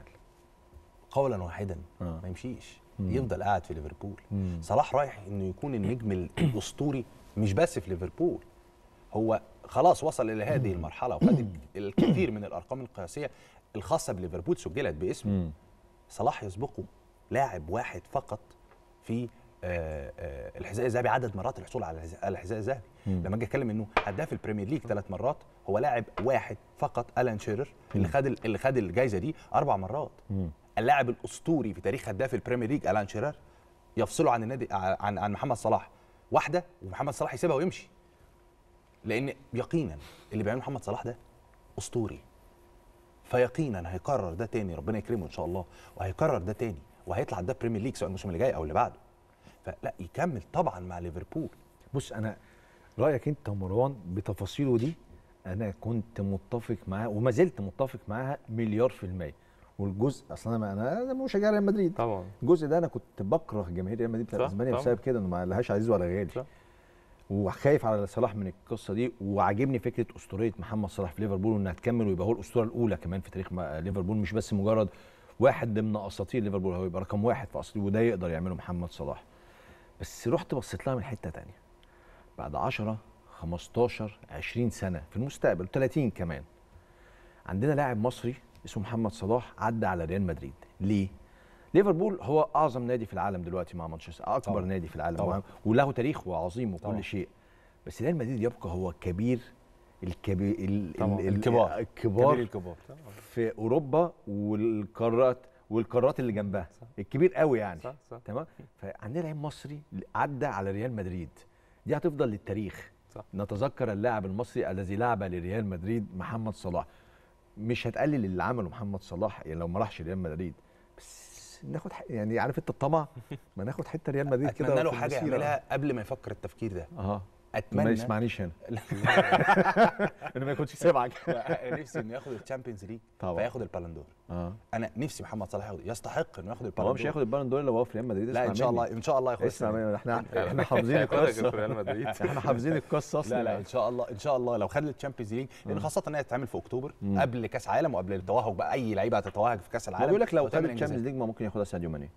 قولا واحدا آه. ما يمشيش مم. يفضل قاعد في ليفربول مم. صلاح رايح انه يكون النجم ال- الاسطوري مش بس في ليفربول هو خلاص وصل الى هذه المرحله وخد الكثير من الارقام القياسيه الخاصه بليفربول سجلت باسمه مم. صلاح يسبقه لاعب واحد فقط في آه، آه، الحذاء الذهبي عدد مرات الحصول على الحذاء- على الحذاء الذهبي مم. لما اجي اتكلم انه هداف البريمير ليج ثلاث مرات هو لاعب واحد فقط الان شيرر اللي خد ال- اللي خد الجائزه دي اربع مرات مم. اللاعب الاسطوري في تاريخ هداف البريمير ليج الان شيرر يفصله عن النادي عن عن محمد صلاح واحده ومحمد صلاح يسيبها ويمشي لان يقينا اللي بيعمله محمد صلاح ده اسطوري فيقينا هيكرر ده تاني ربنا يكرمه ان شاء الله وهيكرر ده تاني وهيطلع ده بريمير ليج سواء الموسم اللي جاي او اللي بعده فلا يكمل طبعا مع ليفربول بص انا رايك انت ومروان بتفاصيله دي انا كنت متفق معاه وما زلت متفق معاها مليار في الميه والجزء اصلا انا انا مشجع ريال مدريد طبعا الجزء ده انا كنت بكره جماهير ريال مدريد بتاعت صح، اسبانيا طبعا. بسبب كده انه ما لهاش عزيز ولا غالي صح. وخايف على صلاح من القصه دي وعاجبني فكره اسطوريه محمد صلاح في ليفربول وانها تكمل ويبقى هو الاسطوره الاولى كمان في تاريخ ما- ليفربول مش بس مجرد واحد ضمن اساطير ليفربول هو يبقى رقم واحد في اساطير وده يقدر يعمله محمد صلاح بس رحت بصيت لها من حته تانية بعد 10 15 20 سنه في المستقبل 30 كمان عندنا لاعب مصري اسمه محمد صلاح عدى على ريال مدريد ليه ليفربول هو اعظم نادي في العالم دلوقتي مع مانشستر اكبر طبعا. نادي في العالم طبعا. وله تاريخ وعظيم وكل طبعا. شيء بس ريال مدريد يبقى هو كبير الكبير ال طبعا. ال- الكبار. الكبار كبير الكبار في اوروبا والقارات والقارات اللي جنبها الكبير قوي يعني صح صح تمام فعندنا لعيب مصري عدى على ريال مدريد دي هتفضل للتاريخ صح. نتذكر اللاعب المصري الذي لعب لريال مدريد محمد صلاح مش هتقلل اللي عمله محمد صلاح يعني لو ما راحش ريال مدريد بس ناخد ح- يعني عارف انت الطمع ما ناخد حته ريال مدريد كده اتمنى له في حاجه المسيرة. يعملها قبل ما يفكر التفكير ده اه ما اتمنى يسمعنيش هنا انا ما يكونش سامعك أنا نفسي انه ياخد الشامبيونز ليج طبعا. فياخد البالندور اه انا نفسي محمد صلاح ياخد يستحق انه ياخد هو البالندور مش هياخد البالون دور الا وهو في ريال مدريد لا اسمع ان شاء مني. الله ان شاء الله ياخد اسمع السنة. مني احنا احنا حافظين هياخدها غير في القصه ريال مدريد احنا حافظين القصه اصلا لا لا ان شاء الله ان شاء الله لو خد الشامبيونز ليج لان آه. خاصه انها تتعمل في اكتوبر مم. قبل كاس عالم وقبل التوهج بقى اي لعيبه هتتوهج في كاس ما العالم بيقول لك لو خد وتعمل الشامبيونز إنجازات. ليج ما ممكن ياخدها ساديو ماني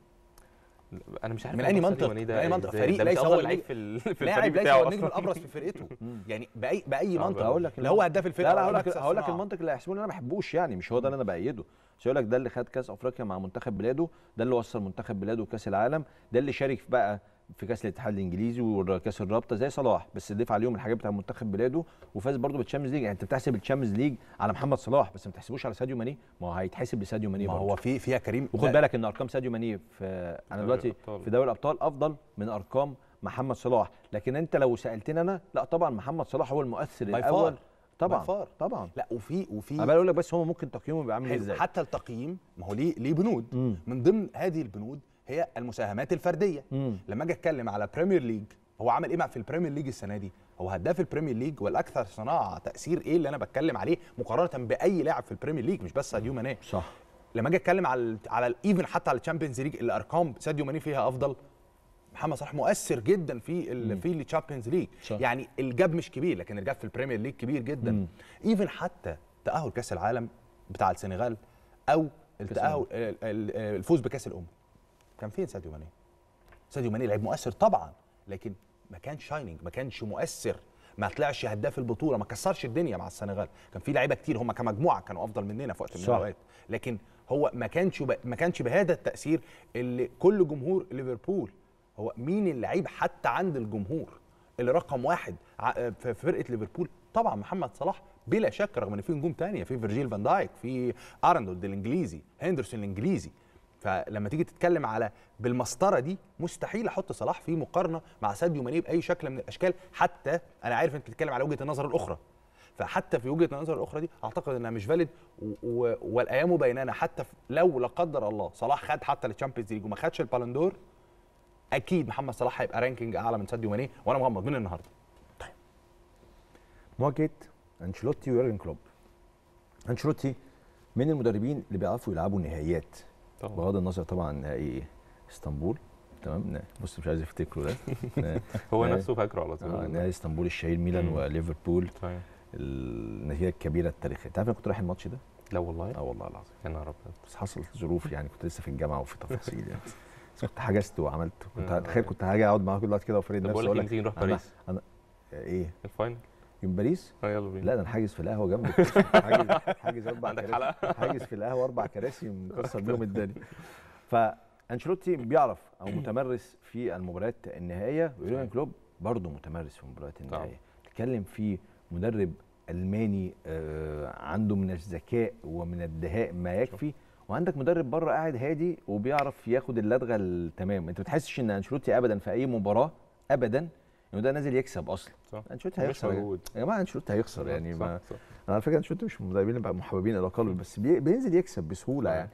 انا مش عارف من موضوع أي ساديو منطق؟ ماني من ده أي منطق؟ إزاي؟ فريق ده مش ليس هو افضل النجم- لعيب في ال- في لاعب الفريق ليس بتاعه هو النجم أصلاً. الابرز في فرقته مم. يعني باي باي طب منطق هقول لك اللي هو هداف الفرقه لا لا أو هقول لك مكسب هقول لك صناعة. المنطق اللي هيحسبوه انا ما بحبوش يعني مش هو ده اللي انا بايده مش هقول لك ده اللي خد كاس افريقيا مع منتخب بلاده ده اللي وصل منتخب بلاده كاس العالم ده اللي شارك بقى في كاس الاتحاد الانجليزي وكاس الرابطه زي صلاح بس ضيف عليهم الحاجات بتاع منتخب بلاده وفاز برضه بالتشامبيونز ليج يعني انت بتحسب التشامبيونز ليج على محمد صلاح بس ما تحسبوش على ساديو ماني ما هو هيتحسب لساديو ماني ما برضه هو في فيها كريم وخد لا، بالك ان ارقام ساديو ماني في انا دوري دلوقتي الأبطال. في دوري الابطال افضل من ارقام محمد صلاح لكن انت لو سالتني انا لا طبعا محمد صلاح هو المؤثر By الاول far. طبعا By far. طبعا لا وفي وفي انا بقول لك بس هم ممكن تقييمهم يبقى عامل حلو. ازاي حتى التقييم ما هو ليه ليه بنود مم. من ضمن هذه البنود هي المساهمات الفرديه مم. لما اجي اتكلم على بريمير ليج هو عمل ايه مع في البريمير ليج السنه دي هو هداف البريمير ليج والاكثر صناعه تاثير ايه اللي انا بتكلم عليه مقارنه باي لاعب في البريمير ليج مش بس ساديو ماني صح لما اجي اتكلم على ال- على الايفن حتى على الشامبيونز ليج الارقام ساديو ماني فيها افضل محمد صلاح مؤثر جدا في ال في الشامبيونز ليج صح. يعني الجاب مش كبير لكن الجاب في البريمير ليج كبير جدا مم. ايفن حتى تاهل كاس العالم بتاع السنغال او التاهل ال- ال- الفوز بكاس الامم كان فين ساديو ماني ساديو ماني لعيب مؤثر طبعا لكن ما كانش شايننج ما كانش مؤثر ما طلعش هداف البطوله ما كسرش الدنيا مع السنغال كان في لعيبه كتير هم كمجموعه كانوا افضل مننا في وقت من صح. الاوقات لكن هو ما كانش ب... ما كانش بهذا التاثير اللي كل جمهور ليفربول هو مين اللعيب حتى عند الجمهور اللي رقم واحد ع- في فرقه ليفربول طبعا محمد صلاح بلا شك رغم ان في نجوم تانية في فيرجيل فان دايك في ارنولد الانجليزي هندرسون الانجليزي فلما تيجي تتكلم على بالمسطره دي مستحيل احط صلاح في مقارنه مع ساديو ماني باي شكل من الاشكال حتى انا عارف انت بتتكلم على وجهه النظر الاخرى فحتى في وجهه النظر الاخرى دي اعتقد انها مش فاليد و- و- والايام بيننا حتى في- لو لا قدر الله صلاح خد حتى الشامبيونز ليج وما خدش البالندور اكيد محمد صلاح هيبقى رانكينج اعلى من ساديو ماني وانا مغمض من النهارده مواجهه انشيلوتي ويورجن كلوب انشيلوتي من المدربين اللي بيعرفوا يلعبوا نهائيات طبعا بغض النظر طبعا عن نهائي اسطنبول تمام نا- بص مش عايز افتكره ده نا- هو نهائي- نفسه فاكره على آه، طول نهائي اسطنبول الشهير ميلان مم. وليفربول صحيح. النتيجه الكبيره التاريخيه انت عارف انا كنت رايح الماتش ده لا والله اه والله العظيم يا نهار ابيض بس حصلت ظروف يعني كنت لسه في الجامعه وفي تفاصيل يعني بس كنت حجزت وعملت كنت آه. تخيل كنت هاجي اقعد معاكم دلوقتي كده وفريد طب نفسي بقول لك اقول إيه، لك تيجي نروح أنا- باريس انا ايه الفاينل يوم باريس اه يلا بينا لا ده انا حاجز في القهوه جنبك حاجز حاجز اربع عندك كراسي حلقة؟ حاجز في القهوه اربع كراسي مكسر بيهم الدنيا فانشيلوتي بيعرف او متمرس في المباريات النهائيه ويورجن كلوب برضه متمرس في المباريات النهائيه تتكلم في مدرب الماني آه، عنده من الذكاء ومن الدهاء ما يكفي وعندك مدرب بره قاعد هادي وبيعرف ياخد اللدغه التمام انت ما بتحسش ان انشيلوتي ابدا في اي مباراه ابدا انه ده نازل يكسب اصلا صح انشيلوتي مش هيخسر يا جماعة. موجود يا جماعه انشيلوتي هيخسر يعني صح، ما صح. انا على فكره انشيلوتي مش من المدربين اللي بقى محببين الى قلبي بس بي... بينزل يكسب بسهوله آه. يعني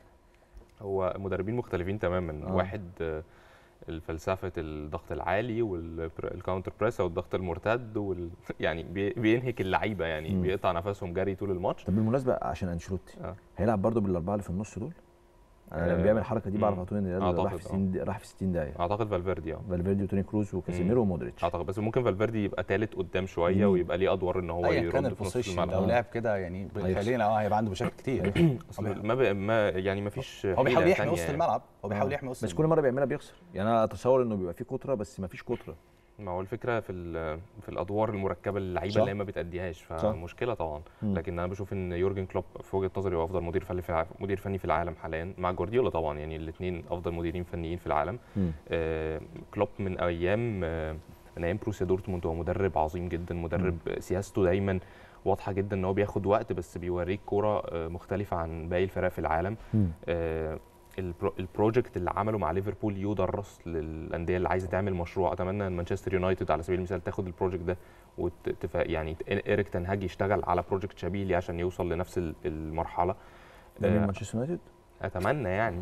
هو مدربين مختلفين تماما آه. واحد آه، الفلسفه الضغط العالي والكاونتر بريس او الضغط المرتد وال... يعني بي- بينهك اللعيبه يعني مم. بيقطع نفسهم جري طول الماتش طب بالمناسبه عشان انشيلوتي آه. هيلعب برضه بالاربعه اللي في النص دول انا لما آه، بيعمل الحركه دي بعرف مم. على طول ان الريال أعتقد، راح في 60 دقيقة- راح في 60 دقيقه اعتقد فالفيردي اه فالفيردي وتوني كروز وكازيميرو ومودريتش اعتقد بس ممكن فالفيردي يبقى ثالث قدام شويه يمين. ويبقى ليه ادوار ان هو ايا كان يرد في نص البوزيشن الملعب لو لعب كده يعني خلينا اه هيبقى عنده مشاكل كتير أصل ما, ب... ما يعني ما فيش هو بيحاول حيلة يحمي تانية وسط يعني. الملعب هو بيحاول آه. يحمي وسط بس كل مره بيعملها بيخسر يعني انا اتصور انه بيبقى فيه كتره بس ما فيش كتره ما هو الفكره في ال- في الادوار المركبه اللعيبه صح. اللي هي ما بتاديهاش صح. فمشكله طبعا مم. لكن انا بشوف ان يورجن كلوب في وجهه نظري هو افضل مدير فني في الع... مدير فني في العالم حاليا مع جوارديولا طبعا يعني الاثنين افضل مديرين فنيين في العالم مم. آه كلوب من ايام آه من ايام بروسيا دورتموند هو مدرب عظيم جدا مدرب سياسته دايما واضحه جدا ان هو بياخد وقت بس بيوريك كوره آه مختلفه عن باقي الفرق في العالم مم. آه، البرو- البروجكت اللي عمله مع ليفربول يدرس للانديه اللي عايزه تعمل مشروع اتمنى ان مانشستر يونايتد على سبيل المثال تاخد البروجكت ده وتف... يعني ت- ايريك تنهاج يشتغل على بروجكت شبيه ليه عشان يوصل لنفس ال- المرحله ده من آه، مانشستر يونايتد اتمنى يعني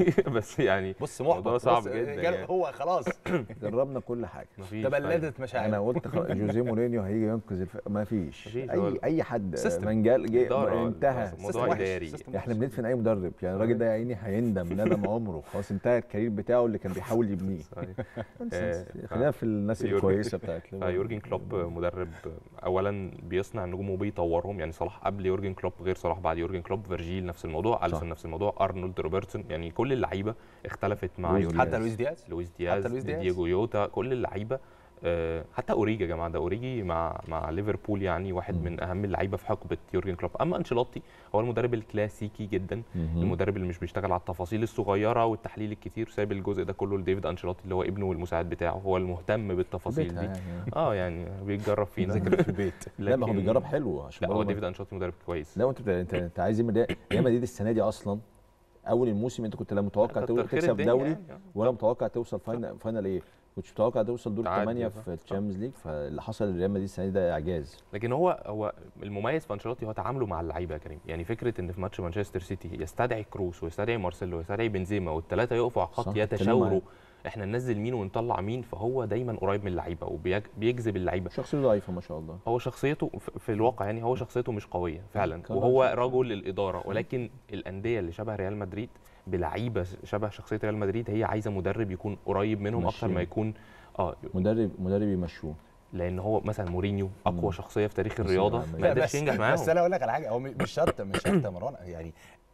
بس يعني بص الموضوع محبط صعب بص، جدا جال- يعني. هو خلاص جربنا كل حاجه مفيش تبلدت انا مشاعر قلت خلاص جوزيه مورينيو هيجي ينقذ الف... ما فيش مفيش، هو اي اي حد سيستم. منجال جه إدارة، انتهى موضوع سيستم وحش، إداري. سيستم احنا وحش. بندفن اي مدرب يعني الراجل ده يا عيني هيندم ندم عمره خلاص انتهى الكارير بتاعه اللي كان بيحاول يبنيه صحيح. آه، خلينا في الناس يورجن- الكويسه بتاعت ليفربول. فيورجن كلوب مدرب اولا بيصنع النجوم وبيطورهم يعني صلاح قبل يورجن كلوب غير صلاح بعد يورجن كلوب فيرجيل نفس الموضوع الفون نفس الموضوع ارنولد روبرتسون يعني كل اللعيبه اختلفت مع لويس يورجن حتى لويس دياز لويس دياز, لويس دياز. دييجو يوتا كل اللعيبه آه، حتى اوريجي يا جماعه ده اوريجي مع مع ليفربول يعني واحد مم. من اهم اللعيبه في حقبه يورجن كلوب اما انشيلوتي هو المدرب الكلاسيكي جدا مهم. المدرب اللي مش بيشتغل على التفاصيل الصغيره والتحليل الكتير سايب الجزء ده كله لديفيد انشيلوتي اللي هو ابنه والمساعد بتاعه هو المهتم في بالتفاصيل بيتها دي يعني. اه يعني بيتجرب فينا ذاكر في البيت لا ما هو لكن- بيجرب حلو عشان لا هو برضه ما- ديفيد انشيلوتي مدرب كويس لا وانت بت- انت انت عايز ايه من ريال ريال مدريد السنه دي اصلا اول الموسم انت كنت لا متوقع كتر تو- خير تكسب الدنيا دوري يعني. آه. ولا متوقع توصل فاينل فاينل ايه كنتش متوقع توصل دور تعدي، الثمانيه صح، في صح. الشامبيونز ليج فاللي حصل لريال مدريد السنه دي ده اعجاز لكن هو هو المميز في انشيلوتي هو تعامله مع اللعيبه يا كريم يعني فكره ان في ماتش مانشستر سيتي يستدعي كروس ويستدعي مارسيلو ويستدعي بنزيما والثلاثه يقفوا على صح، الخط اتكلموا يتشاوروا معاه. احنا ننزل مين ونطلع مين فهو دايما قريب من اللعيبه وبيجذب اللعيبه شخصيته ضعيفه ما شاء الله هو شخصيته ف- في الواقع يعني هو شخصيته مش قويه فعلا كان وهو رجل. رجل الاداره ولكن الانديه اللي شبه ريال مدريد بلعيبه شبه شخصيه ريال مدريد هي عايزه مدرب يكون قريب منهم اكتر ماشيين. ما يكون اه مدرب مدرب يمشوه لان هو مثلا مورينيو اقوى مم. شخصيه في تاريخ بس الرياضه لا، ما لا قدرش بس ينجح معاهم بس انا اقول لك على حاجه هو مش شرط مش شرط يا مروان يعني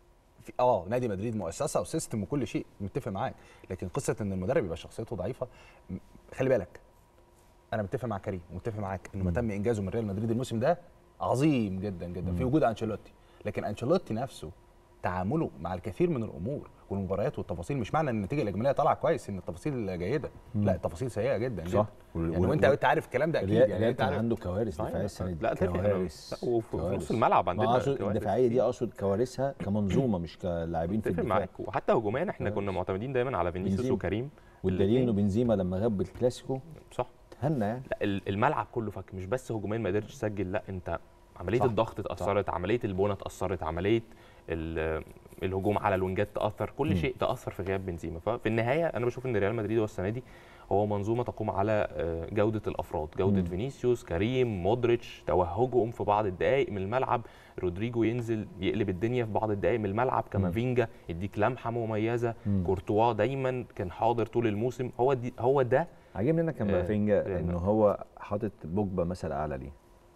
في اه نادي مدريد مؤسسه وسيستم وكل شيء متفق معاك لكن قصه ان المدرب يبقى شخصيته ضعيفه م- خلي بالك انا متفق مع كريم ومتفق معاك انه ما مم. تم انجازه من ريال مدريد الموسم ده عظيم جدا جدا في مم. وجود انشيلوتي لكن انشيلوتي نفسه تعامله مع الكثير من الامور والمباريات والتفاصيل مش معنى ان النتيجه الاجماليه طالعه كويس ان التفاصيل جيده مم. لا التفاصيل سيئه جدا صح جدا وال- يعني وال- وانت انت عارف الكلام ده اكيد الريال يعني الريال انت كان عارف عنده كوارث صحيح. دفاعيه السنه دي لا تفرق أنا- كوارث لا، وفي في كوارث. نص الملعب ما عندنا اقصد كوارث. الدفاعيه دي اقصد كوارثها كمنظومه مش كلاعبين في اتفق الدفاع معاك وحتى هجوميا احنا كويس. كنا معتمدين دايما على فينيسيوس بنزيما. وكريم والدليل انه الاتنين. بنزيما لما غاب بالكلاسيكو صح تهنى يعني لا ال- الملعب كله فك مش بس هجوميا ما قدرتش تسجل لا انت عمليه صح. الضغط اتاثرت عمليه البونه اتاثرت عمليه ال- الهجوم على الوينجات تاثر كل مم. شيء تاثر في غياب بنزيما ففي النهايه انا بشوف ان ريال مدريد هو السنه دي هو منظومه تقوم على آه، جوده الافراد جوده مم. فينيسيوس كريم مودريتش توهجهم في بعض الدقائق من الملعب رودريجو ينزل يقلب الدنيا في بعض الدقائق من الملعب كامافينجا يديك لمحه مميزه مم. كورتوا دايما كان حاضر طول الموسم هو دي هو ده عاجبني انك كان آه، بافينجا ريال انه هو حاطط بوجبا مثل اعلى ليه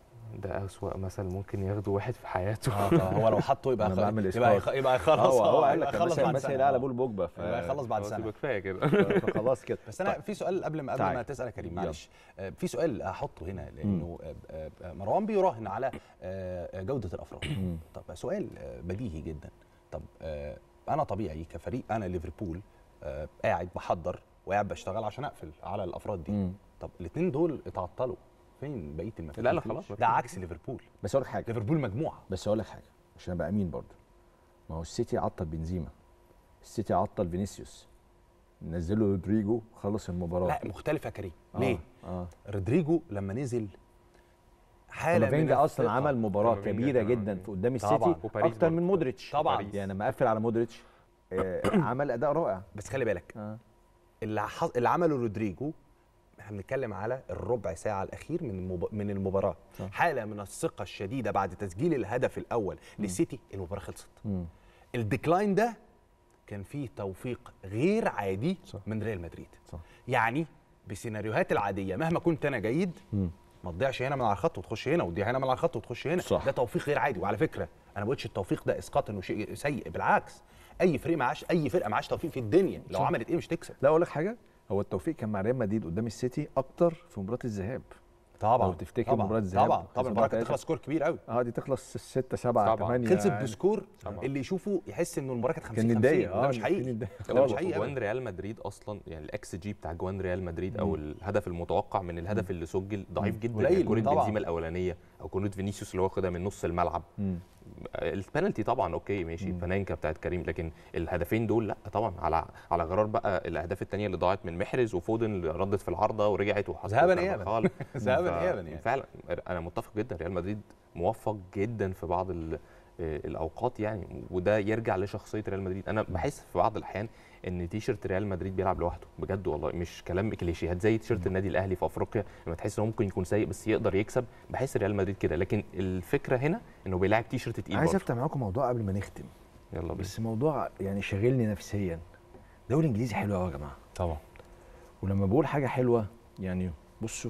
ده أسوأ مثل ممكن ياخده واحد في حياته اه طبعا هو لو حطه يبقى أنا خ- بعمل يبقى إسقاط. يخ- يبقى يخلص هو هو آه، قال يبقى لك يخلص مثل بعد مثل سنة. الاعلى آه. بول بوجبا ف... يبقى يخلص بعد خلاص سنه يبقى كفايه كده فخلاص كده بس انا في سؤال قبل ما قبل تعال. ما تسال يا كريم يلا. معلش آه، في سؤال هحطه هنا لانه آه، آه، مروان بيراهن على آه، جوده الافراد مم. طب سؤال آه، بديهي جدا طب آه، انا طبيعي كفريق انا ليفربول آه، قاعد بحضر وقاعد بشتغل عشان اقفل على الافراد دي مم. طب الاثنين دول اتعطلوا فين بقيه المفاتيح لا، لا، خلاص، ده مفيش. عكس ليفربول بس اقول لك حاجه ليفربول مجموعه بس اقول لك حاجه عشان ابقى امين برضه ما هو السيتي عطل بنزيما السيتي عطل فينيسيوس نزلوا رودريجو خلص المباراه لا مختلفه يا كريم آه. ليه اه رودريجو لما نزل حاله من كامافينجا اصلا الثقة. عمل مباراه كامافينجا كبيره كان جدا عامل- في قدام طبعاً. السيتي وباريس اكتر برضه. من مودريتش طبعاً. باريس. يعني لما قفل على مودريتش آه، عمل اداء رائع بس خلي بالك اه اللي, حص... اللي عمله رودريجو احنا بنتكلم على الربع ساعة الأخير من المب... من المباراة صح. حالة من الثقة الشديدة بعد تسجيل الهدف الأول للسيتي المباراة خلصت مم. الديكلاين ده كان فيه توفيق غير عادي صح. من ريال مدريد صح. يعني بسيناريوهات العادية مهما كنت أنا جيد مم. ما تضيعش هنا من على الخط وتخش هنا وتضيع هنا من على الخط وتخش هنا صح. ده توفيق غير عادي وعلى فكره انا ما بقولش التوفيق ده اسقاط انه شيء سيء بالعكس اي فريق معاش اي فرقه معاش توفيق في الدنيا لو صح. عملت ايه مش تكسب لا اقول لك حاجه هو التوفيق كان مع ريال مدريد قدام السيتي اكتر في مباراه الذهاب طبعا لو تفتكر طبعا مباراة الذهاب طبعا طبعا خلصت المباراه كانت 4-3. تخلص سكور كبير قوي اه دي تخلص 6 7 طبعاً. 8 خلصت يعني. بسكور طبعاً. اللي يشوفه يحس انه المباراه كانت 50 كان 50 متضايق ده مش كان حقيقي متضايق. ده لا مش بص، حقيقي جوان أبداً. ريال مدريد اصلا يعني الاكس جي بتاع جوان ريال مدريد او الهدف المتوقع من الهدف اللي سجل ضعيف جدا قليل يعني كره طبعاً. بنزيما الاولانيه او كره فينيسيوس اللي هو واخدها من نص الملعب مم. البنالتي طبعا اوكي ماشي الفنانكه بتاعت كريم لكن الهدفين دول لا طبعا على على غرار بقى الاهداف الثانيه اللي ضاعت من محرز وفودن اللي ردت في العارضه ورجعت وحصلت ذهاباً كارفاخال. ذهاباً ف- إياباً يعني. فعلا انا متفق جدا ريال مدريد موفق جدا في بعض ال- آه، الاوقات يعني وده يرجع لشخصيه ريال مدريد انا بحس في بعض الاحيان ان تيشرت ريال مدريد بيلعب لوحده بجد والله مش كلام كليشيهات زي تيشرت النادي الاهلي في افريقيا لما تحس انه ممكن يكون سيء بس يقدر يكسب بحس ريال مدريد كده لكن الفكره هنا انه بيلاعب تيشرت تقيل عايز برضه. افتح معاكم موضوع قبل ما نختم يلا بينا بس موضوع يعني شاغلني نفسيا الدوري الانجليزي حلو قوي يا جماعه طبعا ولما بقول حاجه حلوه يعني بصوا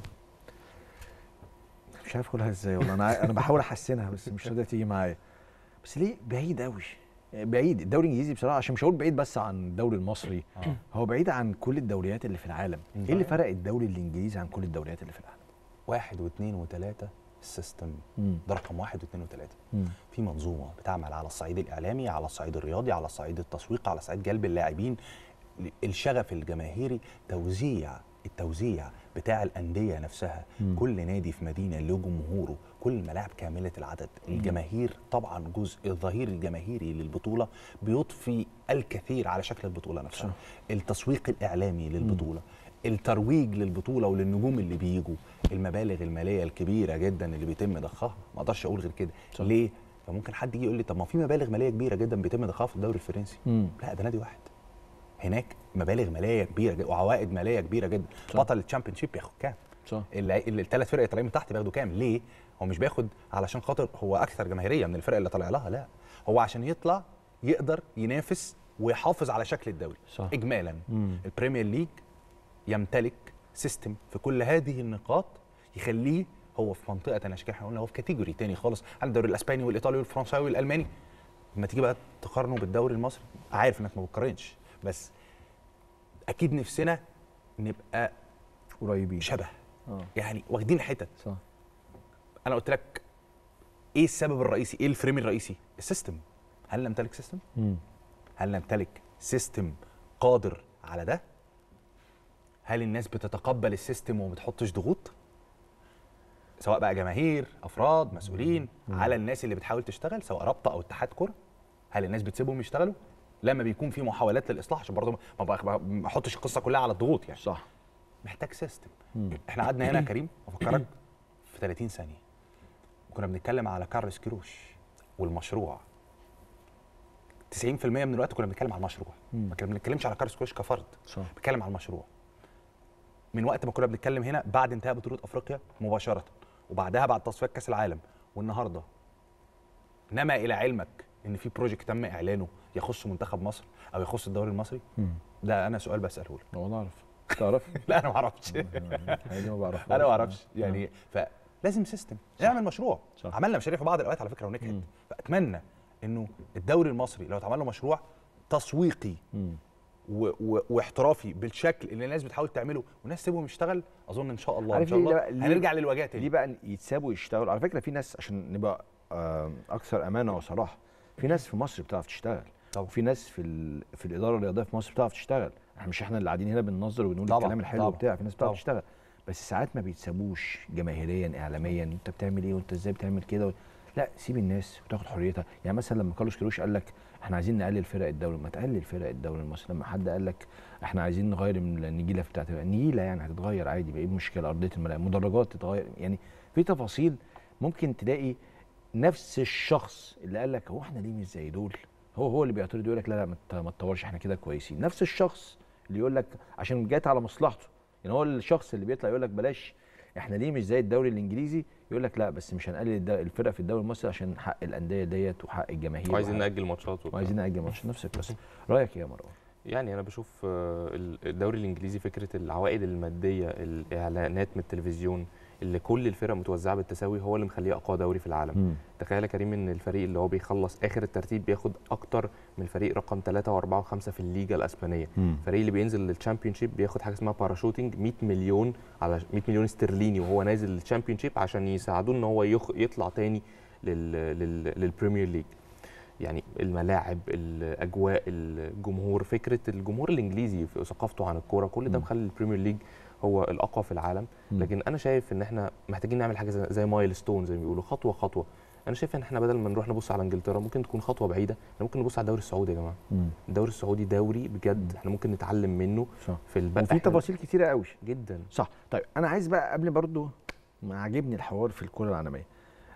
مش عارف اقولها ازاي والله انا عا- انا بحاول احسنها بس مش راضيه تيجي معايا بس ليه بعيد قوي بعيد الدوري الانجليزي بصراحه عشان مش هقول بعيد بس عن الدوري المصري آه. هو بعيد عن كل الدوريات اللي في العالم ايه اللي فرق الدوري الانجليزي عن كل الدوريات اللي في العالم واحد واثنين وثلاثه السيستم مم. ده رقم واحد واثنين وثلاثه مم. في منظومه بتعمل على الصعيد الاعلامي على الصعيد الرياضي على الصعيد التسويقي على صعيد جلب اللاعبين الشغف الجماهيري توزيع التوزيع بتاع الانديه نفسها مم. كل نادي في مدينه له جمهوره كل الملاعب كامله العدد الجماهير طبعا جزء الظهير الجماهيري للبطوله بيضفي الكثير على شكل البطوله نفسها صح. التسويق الاعلامي للبطوله الترويج للبطوله وللنجوم اللي بيجوا المبالغ الماليه الكبيره جدا اللي بيتم ضخها ما اقدرش اقول غير كده صح. ليه فممكن حد يجي يقول لي طب ما في مبالغ ماليه كبيره جدا بيتم ضخها في الدوري الفرنسي مم. لا ده نادي واحد هناك مبالغ ماليه كبيره جدا وعوائد ماليه كبيره جدا صح. بطل الشامبيون شيب بياخد كام صح الثلاث فرق اللي طالعين من تحت بياخدوا كام ليه هو مش بياخد علشان خاطر هو اكثر جماهيريه من الفرق اللي طالع لها لا هو عشان يطلع يقدر ينافس ويحافظ على شكل الدوري صح. اجمالا مم. البريمير ليج يمتلك سيستم في كل هذه النقاط يخليه هو في منطقه انا عشان كده احنا قلنا هو في كاتيجوري تاني خالص عن الدوري الاسباني والايطالي والفرنساوي والالماني لما تيجي بقى تقارنه بالدوري المصري عارف انك ما بتقارنش بس اكيد نفسنا نبقى قريبين شبه اه يعني واخدين حتت صح انا قلت لك ايه السبب الرئيسي ايه الفريم الرئيسي السيستم هل نمتلك سيستم مم. هل نمتلك سيستم قادر على ده هل الناس بتتقبل السيستم وما بتحطش ضغوط سواء بقى جماهير افراد مسؤولين على الناس اللي بتحاول تشتغل سواء رابطه او اتحاد كره هل الناس بتسيبهم يشتغلوا لما بيكون في محاولات للاصلاح عشان برضه ما بقى- ما احطش القصه كلها على الضغوط يعني صح محتاج سيستم مم. احنا قعدنا هنا يا كريم افكرك في 30 ثانيه كنا بنتكلم على كارلوس كيروش والمشروع 90% من الوقت كنا بنتكلم على المشروع مم. ما كنا بنتكلمش على كارلوس كيروش كفرد صح بنتكلم على المشروع من وقت ما كنا بنتكلم هنا بعد انتهاء بطوله افريقيا مباشره وبعدها بعد تصفيات كاس العالم والنهارده نما الى علمك ان في بروجكت تم اعلانه يخص منتخب مصر او يخص الدوري المصري مم. ده انا سؤال بساله لك والله اعرف تعرف لا انا ما اعرفش دي ما بعرفهاش انا ما اعرفش يعني فلازم سيستم نعمل مشروع صح. عملنا مشاريع في بعض الاوقات على فكره ونجحت مم. فاتمنى انه الدوري المصري لو اتعمل له مشروع تسويقي مم. و... و... واحترافي بالشكل اللي الناس بتحاول تعمله والناس تسيبهم يشتغل اظن ان شاء الله ان عارف شاء ليه الله بقى- ليه- هنرجع للواجهه ليه تاني بقى يتسابوا يشتغلوا على فكره في ناس عشان نبقى آم، اكثر امانه وصراحه في ناس في مصر بتعرف تشتغل طبعا. وفي ناس في ال... في الاداره الرياضيه في مصر بتعرف تشتغل احنا مش احنا اللي قاعدين هنا بننظر وبنقول طبعا، الكلام الحلو طبعا، بتاع في ناس بتعرف طبعا. تشتغل بس ساعات ما بيتسابوش جماهيريا اعلاميا انت بتعمل ايه وانت ازاي بتعمل كده لا سيب الناس وتاخد حريتها يعني مثلا لما كارلوس كيروش قال لك احنا عايزين نقلل فرق الدوري ما تقلل فرق الدوري المصري لما حد قال لك احنا عايزين نغير من النجيله بتاعت النجيله يعني هتتغير عادي بقى ايه المشكله ارضيه الملاعب مدرجات تتغير يعني في تفاصيل ممكن تلاقي نفس الشخص اللي قال لك هو احنا ليه مش زي دول هو هو اللي بيعترض يقول لك لا لا ما ت- ما تطورش احنا كده كويسين نفس الشخص اللي يقول لك عشان جات على مصلحته يعني هو الشخص اللي بيطلع يقول لك بلاش احنا ليه مش زي الدوري الانجليزي يقول لك لا بس مش هنقلل الد- الفرق في الدوري المصري عشان حق الانديه ديت وحق الجماهير وعايزين وحق- ناجل ماتشات وبتاع. وعايزين ناجل ماتش نفس القصه رايك ايه يا مروان يعني انا بشوف آه، ال- الدوري الانجليزي فكره العوائد الماديه الاعلانات من التلفزيون اللي كل الفرق متوزعه بالتساوي هو اللي مخليه اقوى دوري في العالم مم. تخيل يا كريم ان الفريق اللي هو بيخلص اخر الترتيب بياخد اكتر من الفريق رقم 3 و4 و5 في الليجا الاسبانيه مم. الفريق اللي بينزل للتشامبيونشيب بياخد حاجه اسمها باراشوتنج 100 مليون على 100 مليون استرليني وهو نازل للتشامبيونشيب عشان يساعدوه ان هو يخ... يطلع تاني لل... لل... للبريمير ليج يعني الملاعب الاجواء الجمهور فكره الجمهور الانجليزي في ثقافته عن الكوره كل ده مم. مخلي البريمير ليج هو الاقوى في العالم مم. لكن انا شايف ان احنا محتاجين نعمل حاجه زي, زي مايل ستون زي ما بيقولوا خطوه خطوه انا شايف ان احنا بدل ما نروح نبص على انجلترا ممكن تكون خطوه بعيده احنا ممكن نبص على الدوري السعودي يا جماعه مم. الدوري السعودي دوري بجد مم. احنا ممكن نتعلم منه صح في البقى وفي تفاصيل كتيره قوي جدا صح طيب انا عايز بقى قبل برضو ما عاجبني الحوار في الكره العالميه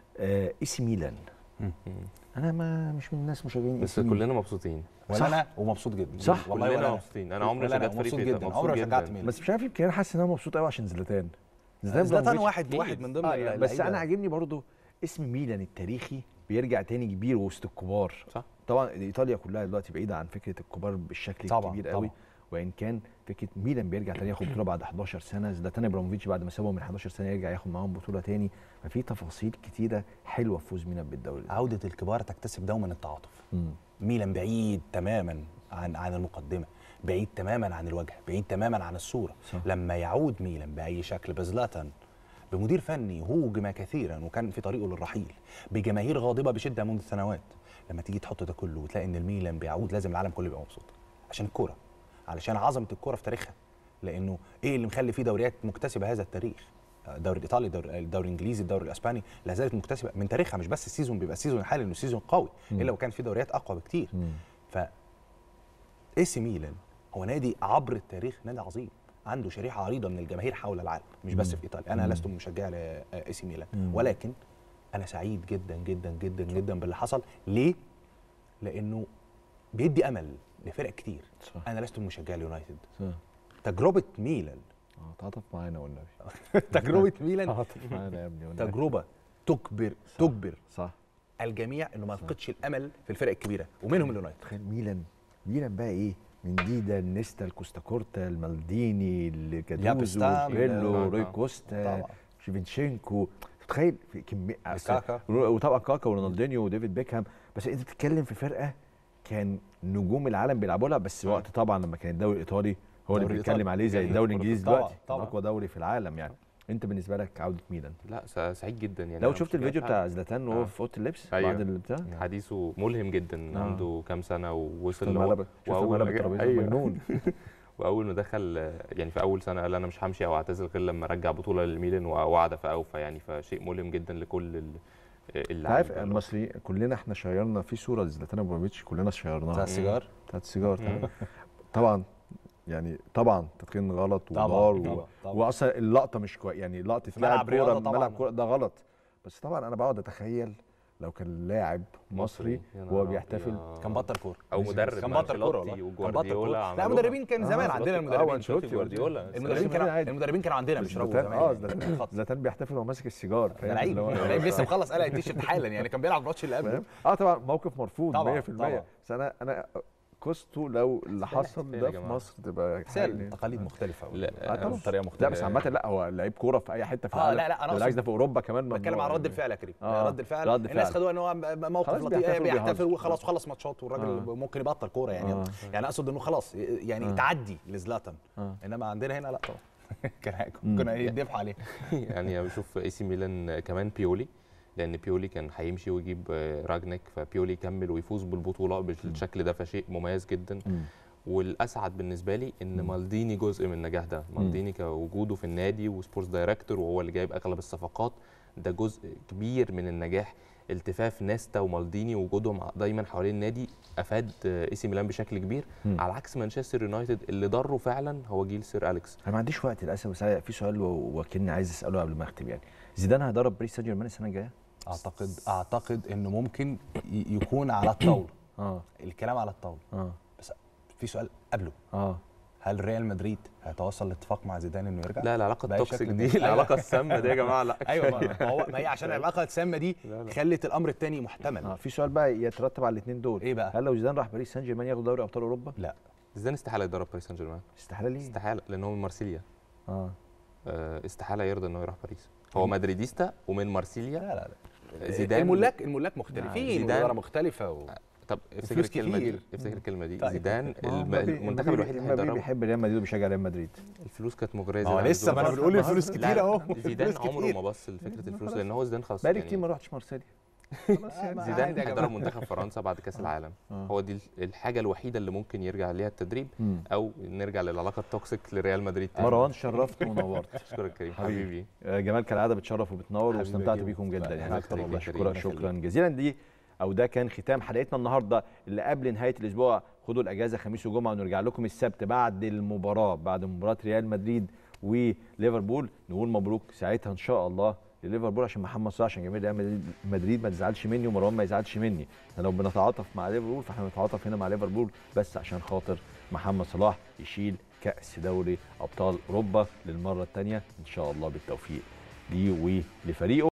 آه اي سي ميلان مم. انا ما مش من الناس مشجعين بس AC ميلان. كلنا مبسوطين ولا صح. انا ومبسوط جدا صح. والله كلنا ولا أنا. مبسوطين انا عمري ولا ما أنا شجعت فريق مبسوط فيتا جدا مبسوط عمري ما شجعت جدا ميلان بس مش عارف يمكن انا حاسس ان انا مبسوط قوي عشان زلاتان زلاتان إبراهيموفيتش واحد أكيد. واحد من ضمن آه لا، بس اللعيبة. انا عاجبني برضو اسم ميلان التاريخي بيرجع تاني كبير وسط الكبار صح. طبعا ايطاليا كلها دلوقتي بعيده عن فكره الكبار بالشكل طبعاً، الكبير قوي طبعاً. وان كان فكره ميلان بيرجع تاني ياخد بطوله بعد 11 سنه زلاتان ابراهيموفيتش بعد ما سابهم من 11 سنه يرجع ياخد معاهم بطوله تاني ففي تفاصيل كتيره حلوه في فوز ميلان بالدوري ده. عودة الكبار تكتسب دوما التعاطف مم. ميلان بعيد تماما عن عن المقدمه بعيد تماما عن الوجه بعيد تماما عن الصوره صح. لما يعود ميلان باي شكل بزلاتان بمدير فني هوجم كثيرا وكان في طريقه للرحيل بجماهير غاضبه بشده منذ سنوات لما تيجي تحط ده كله وتلاقي ان الميلان بيعود لازم العالم كله يبقى مبسوط عشان الكوره علشان عظمه الكوره في تاريخها لانه ايه اللي مخلي فيه دوريات مكتسبه هذا التاريخ الدوري الايطالي الدوري, الدوري الانجليزي الدوري الاسباني لا زالت مكتسبه من تاريخها مش بس السيزون بيبقى السيزون الحالي انه سيزون قوي مم. الا وكان في دوريات اقوى بكتير مم. ف اي سي ميلان هو نادي عبر التاريخ نادي عظيم عنده شريحه عريضه من الجماهير حول العالم مش بس مم. في ايطاليا انا مم. لست مشجع لاي سي ميلان مم. ولكن انا سعيد جدا جدا جدا جدا باللي حصل ليه لانه بيدي امل لفرق كتير صح انا لست مشجع اليونايتد صح تجربه ميلان اه تعاطف معانا والنبي تجربه ميلان تعاطف معانا يا ابني والنبي تجربه تجبر صح. تجبر صح الجميع انه ما يفقدش الامل في الفرق الكبيره ومنهم اليونايتد تخيل ميلان ميلان بقى ايه من ديدا نيستا الكوستاكورتا المالديني الجاتوزو يابستان، بيرلو آه، روي طبعاً. كوستا طبعا شيفينشينكو تخيل في كميه كاكا. وطبعا كاكا ورونالدينيو وديفيد بيكهام بس انت بتتكلم في فرقه كان نجوم العالم بيلعبوا لها بس مم. وقت طبعا لما كان الدوري الايطالي هو اللي الدوري بنتكلم الإيطالي. عليه زي جميل. الدوري الانجليزي طبعاً، دلوقتي طبعاً. اقوى دوري في العالم يعني انت بالنسبه لك عوده ميلان لا س- سعيد جدا يعني لو أنا شفت مش الفيديو جاي- بتاع زلاتان وهو آه. في اوضه اللبس أيوه. بعد البتاع حديثه ملهم جدا آه. عنده كام سنه ووصل شفت اللي هو المقلب شفت وأول المقلب ما جه- الترابيزه أيوه. مجنون واول ما دخل يعني في اول سنه قال انا مش همشي او اعتزل غير لما ارجع بطوله للميلان ووعد فاوفى يعني فشيء ملهم جدا لكل ال- انت اللاعبين عارف بقى. المصري كلنا احنا شيرنا في صوره لزلاتان ابراهيموفيتش كلنا شيرناها بتاع السيجار بتاعت السيجار مم. طبعا طبعا يعني طبعا تدخين غلط طبعاً، ودار و... طبعاً، طبعاً. واصلا اللقطه مش كويس يعني لقطه في ملعب لاعب كوره رياضة ملعب طبعاً. كوره ده غلط بس طبعا انا بقعد اتخيل لو كان لاعب مصري يا وهو نهار بيحتفل أبيض. كان بطل كوره او مدرب كان مع بطل كوره أنشيلوتي والله كان بطل وجوارديولا كوره لا عملوها. مدربين كان آه، زمان أنشيلوتي. عندنا آه، المدربين وأنشيلوتي جوارديولا المدربين كان كانوا عادي. المدربين كانوا عندنا بيشربوا زلاتان زمان اه يعني. زلاتان زلاتان بيحتفل وهو ماسك السيجار ده فاهم لعيب اللي هو- لعيب لسه مخلص قلع التيشيرت حالا يعني كان بيلعب الماتش اللي قبله فاهم اه طبعا موقف مرفوض 100% طبعاً، طبعاً. بس انا انا قصته لو اللي حصل احتفال ده يا في جماعة. مصر تبقى بس هي حاجة يعني. التقاليد مختلفه لا، آه طبعا بطريقه لا مختلفه بس عامة لا هو لعيب كورة في أي حتة في آه، العالم لا، لا، أنا بالعكس أقصد- ده في أوروبا كمان بتكلم ممنوع عن رد يعني. الفعل يا كريم آه، رد الفعل رد الناس فعل. خدوها ان هو موقف خلاص لطيف بيحتفل بيحتفل وبيهزر. وخلاص وخلص ماتشات والراجل آه. ممكن يبطل كوره يعني آه. يعني اقصد انه خلاص يعني آه. تعدي لزلاتان آه. انما عندنا هنا لا طبعا كان مم. كنا يذبحوا عليه يعني انا بشوف اي سي ميلان كمان بيولي لان بيولي كان هيمشي ويجيب آه، راجنيك فبيولي يكمل ويفوز بالبطوله بالشكل ده فشيء مميز جدا مم. والاسعد بالنسبه لي ان مم. مالديني جزء من النجاح ده مالديني كوجوده في النادي وسبورتس دايركتور وهو اللي جايب اغلب الصفقات ده جزء كبير من النجاح التفاف نيستا ومالديني وجودهم دايما حوالين النادي افاد اي سي ميلان بشكل كبير مم. على عكس مانشستر يونايتد اللي ضره فعلا هو جيل سير اليكس انا ما عنديش وقت للاسف بس في سؤال و- وكني عايز اساله قبل ما اختم يعني زيدان هيدرب باريس سان جيرمان السنه الجايه؟ اعتقد اعتقد انه ممكن ي- يكون على الطاوله اه الكلام على الطاوله اه بس في سؤال قبله اه هل ريال مدريد هيتوصل لاتفاق مع زيدان انه يرجع لا العلاقه بأي التوكسيك شكل دي من- العلاقه السامه دي يا جماعه لا ايوه ما ما هو ما هي عشان العلاقه السامه دي لا، لا. خلت الامر الثاني محتمل اه في سؤال بقى يترتب على الاثنين دول ايه بقى هل لو زيدان راح باريس سان جيرمان ياخد دوري ابطال اوروبا؟ لا زيدان استحاله يدرب باريس سان جيرمان استحاله ليه؟ استحاله لان هو من مارسيليا اه آه، استحاله يرضى انه يروح باريس هو مدريديستا ومن مارسيليا لا لا لا زيدان الملاك الملاك مختلفين زيدان- واداره مختلفه و... طب افتكر وفلوس الكلمه دي كتير. افتكر الكلمه دي طيب. زيدان ما هو الم- مبابي- المنتخب مبابي- الوحيد اللي مبابي هيدربه بيحب ريال مدريد وبيشجع ريال مدريد الفلوس كانت مغريه ما هو زيادة عن لسه ما انا اللزوم. بنقول الفلوس لا، كتير اهو زيدان فلوس عمره كتير. ما بص لفكره الفلوس خلاص. لان هو زيدان خلاص بقالي يعني كتير ما رحتش مارسيليا خلاص يعني عادي زيدان يا جماعة. هيدرب منتخب فرنسا بعد كاس العالم آه. هو دي الحاجه الوحيده اللي ممكن يرجع ليها التدريب مم. او نرجع للعلاقه التوكسيك لريال مدريد تاني. مروان شرفت ونورت اشكرك كريم حبيبي. حبيبي آه، جمال كالعاده بتشرف وبتنور حبيبي واستمتعت يا بيكم جيمس. جدا لا، يعني الله اكتر والله يخليك، شكرا الله شكرا يخليك. جزيلا دي او ده كان ختام حلقتنا النهارده اللي قبل نهايه الاسبوع خدوا الاجازه خميس وجمعه ونرجع لكم السبت بعد المباراه بعد مباراه ريال مدريد وليفربول نقول مبروك ساعتها ان شاء الله لليفربول عشان محمد صلاح عشان جماهير ريال مدريد- مدريد ما تزعلش مني ومروان ما يزعلش مني احنا لو بنتعاطف مع ليفربول فاحنا بنتعاطف هنا مع ليفربول بس عشان خاطر محمد صلاح يشيل كاس دوري ابطال اوروبا للمره الثانيه ان شاء الله بالتوفيق ليه ولفريقه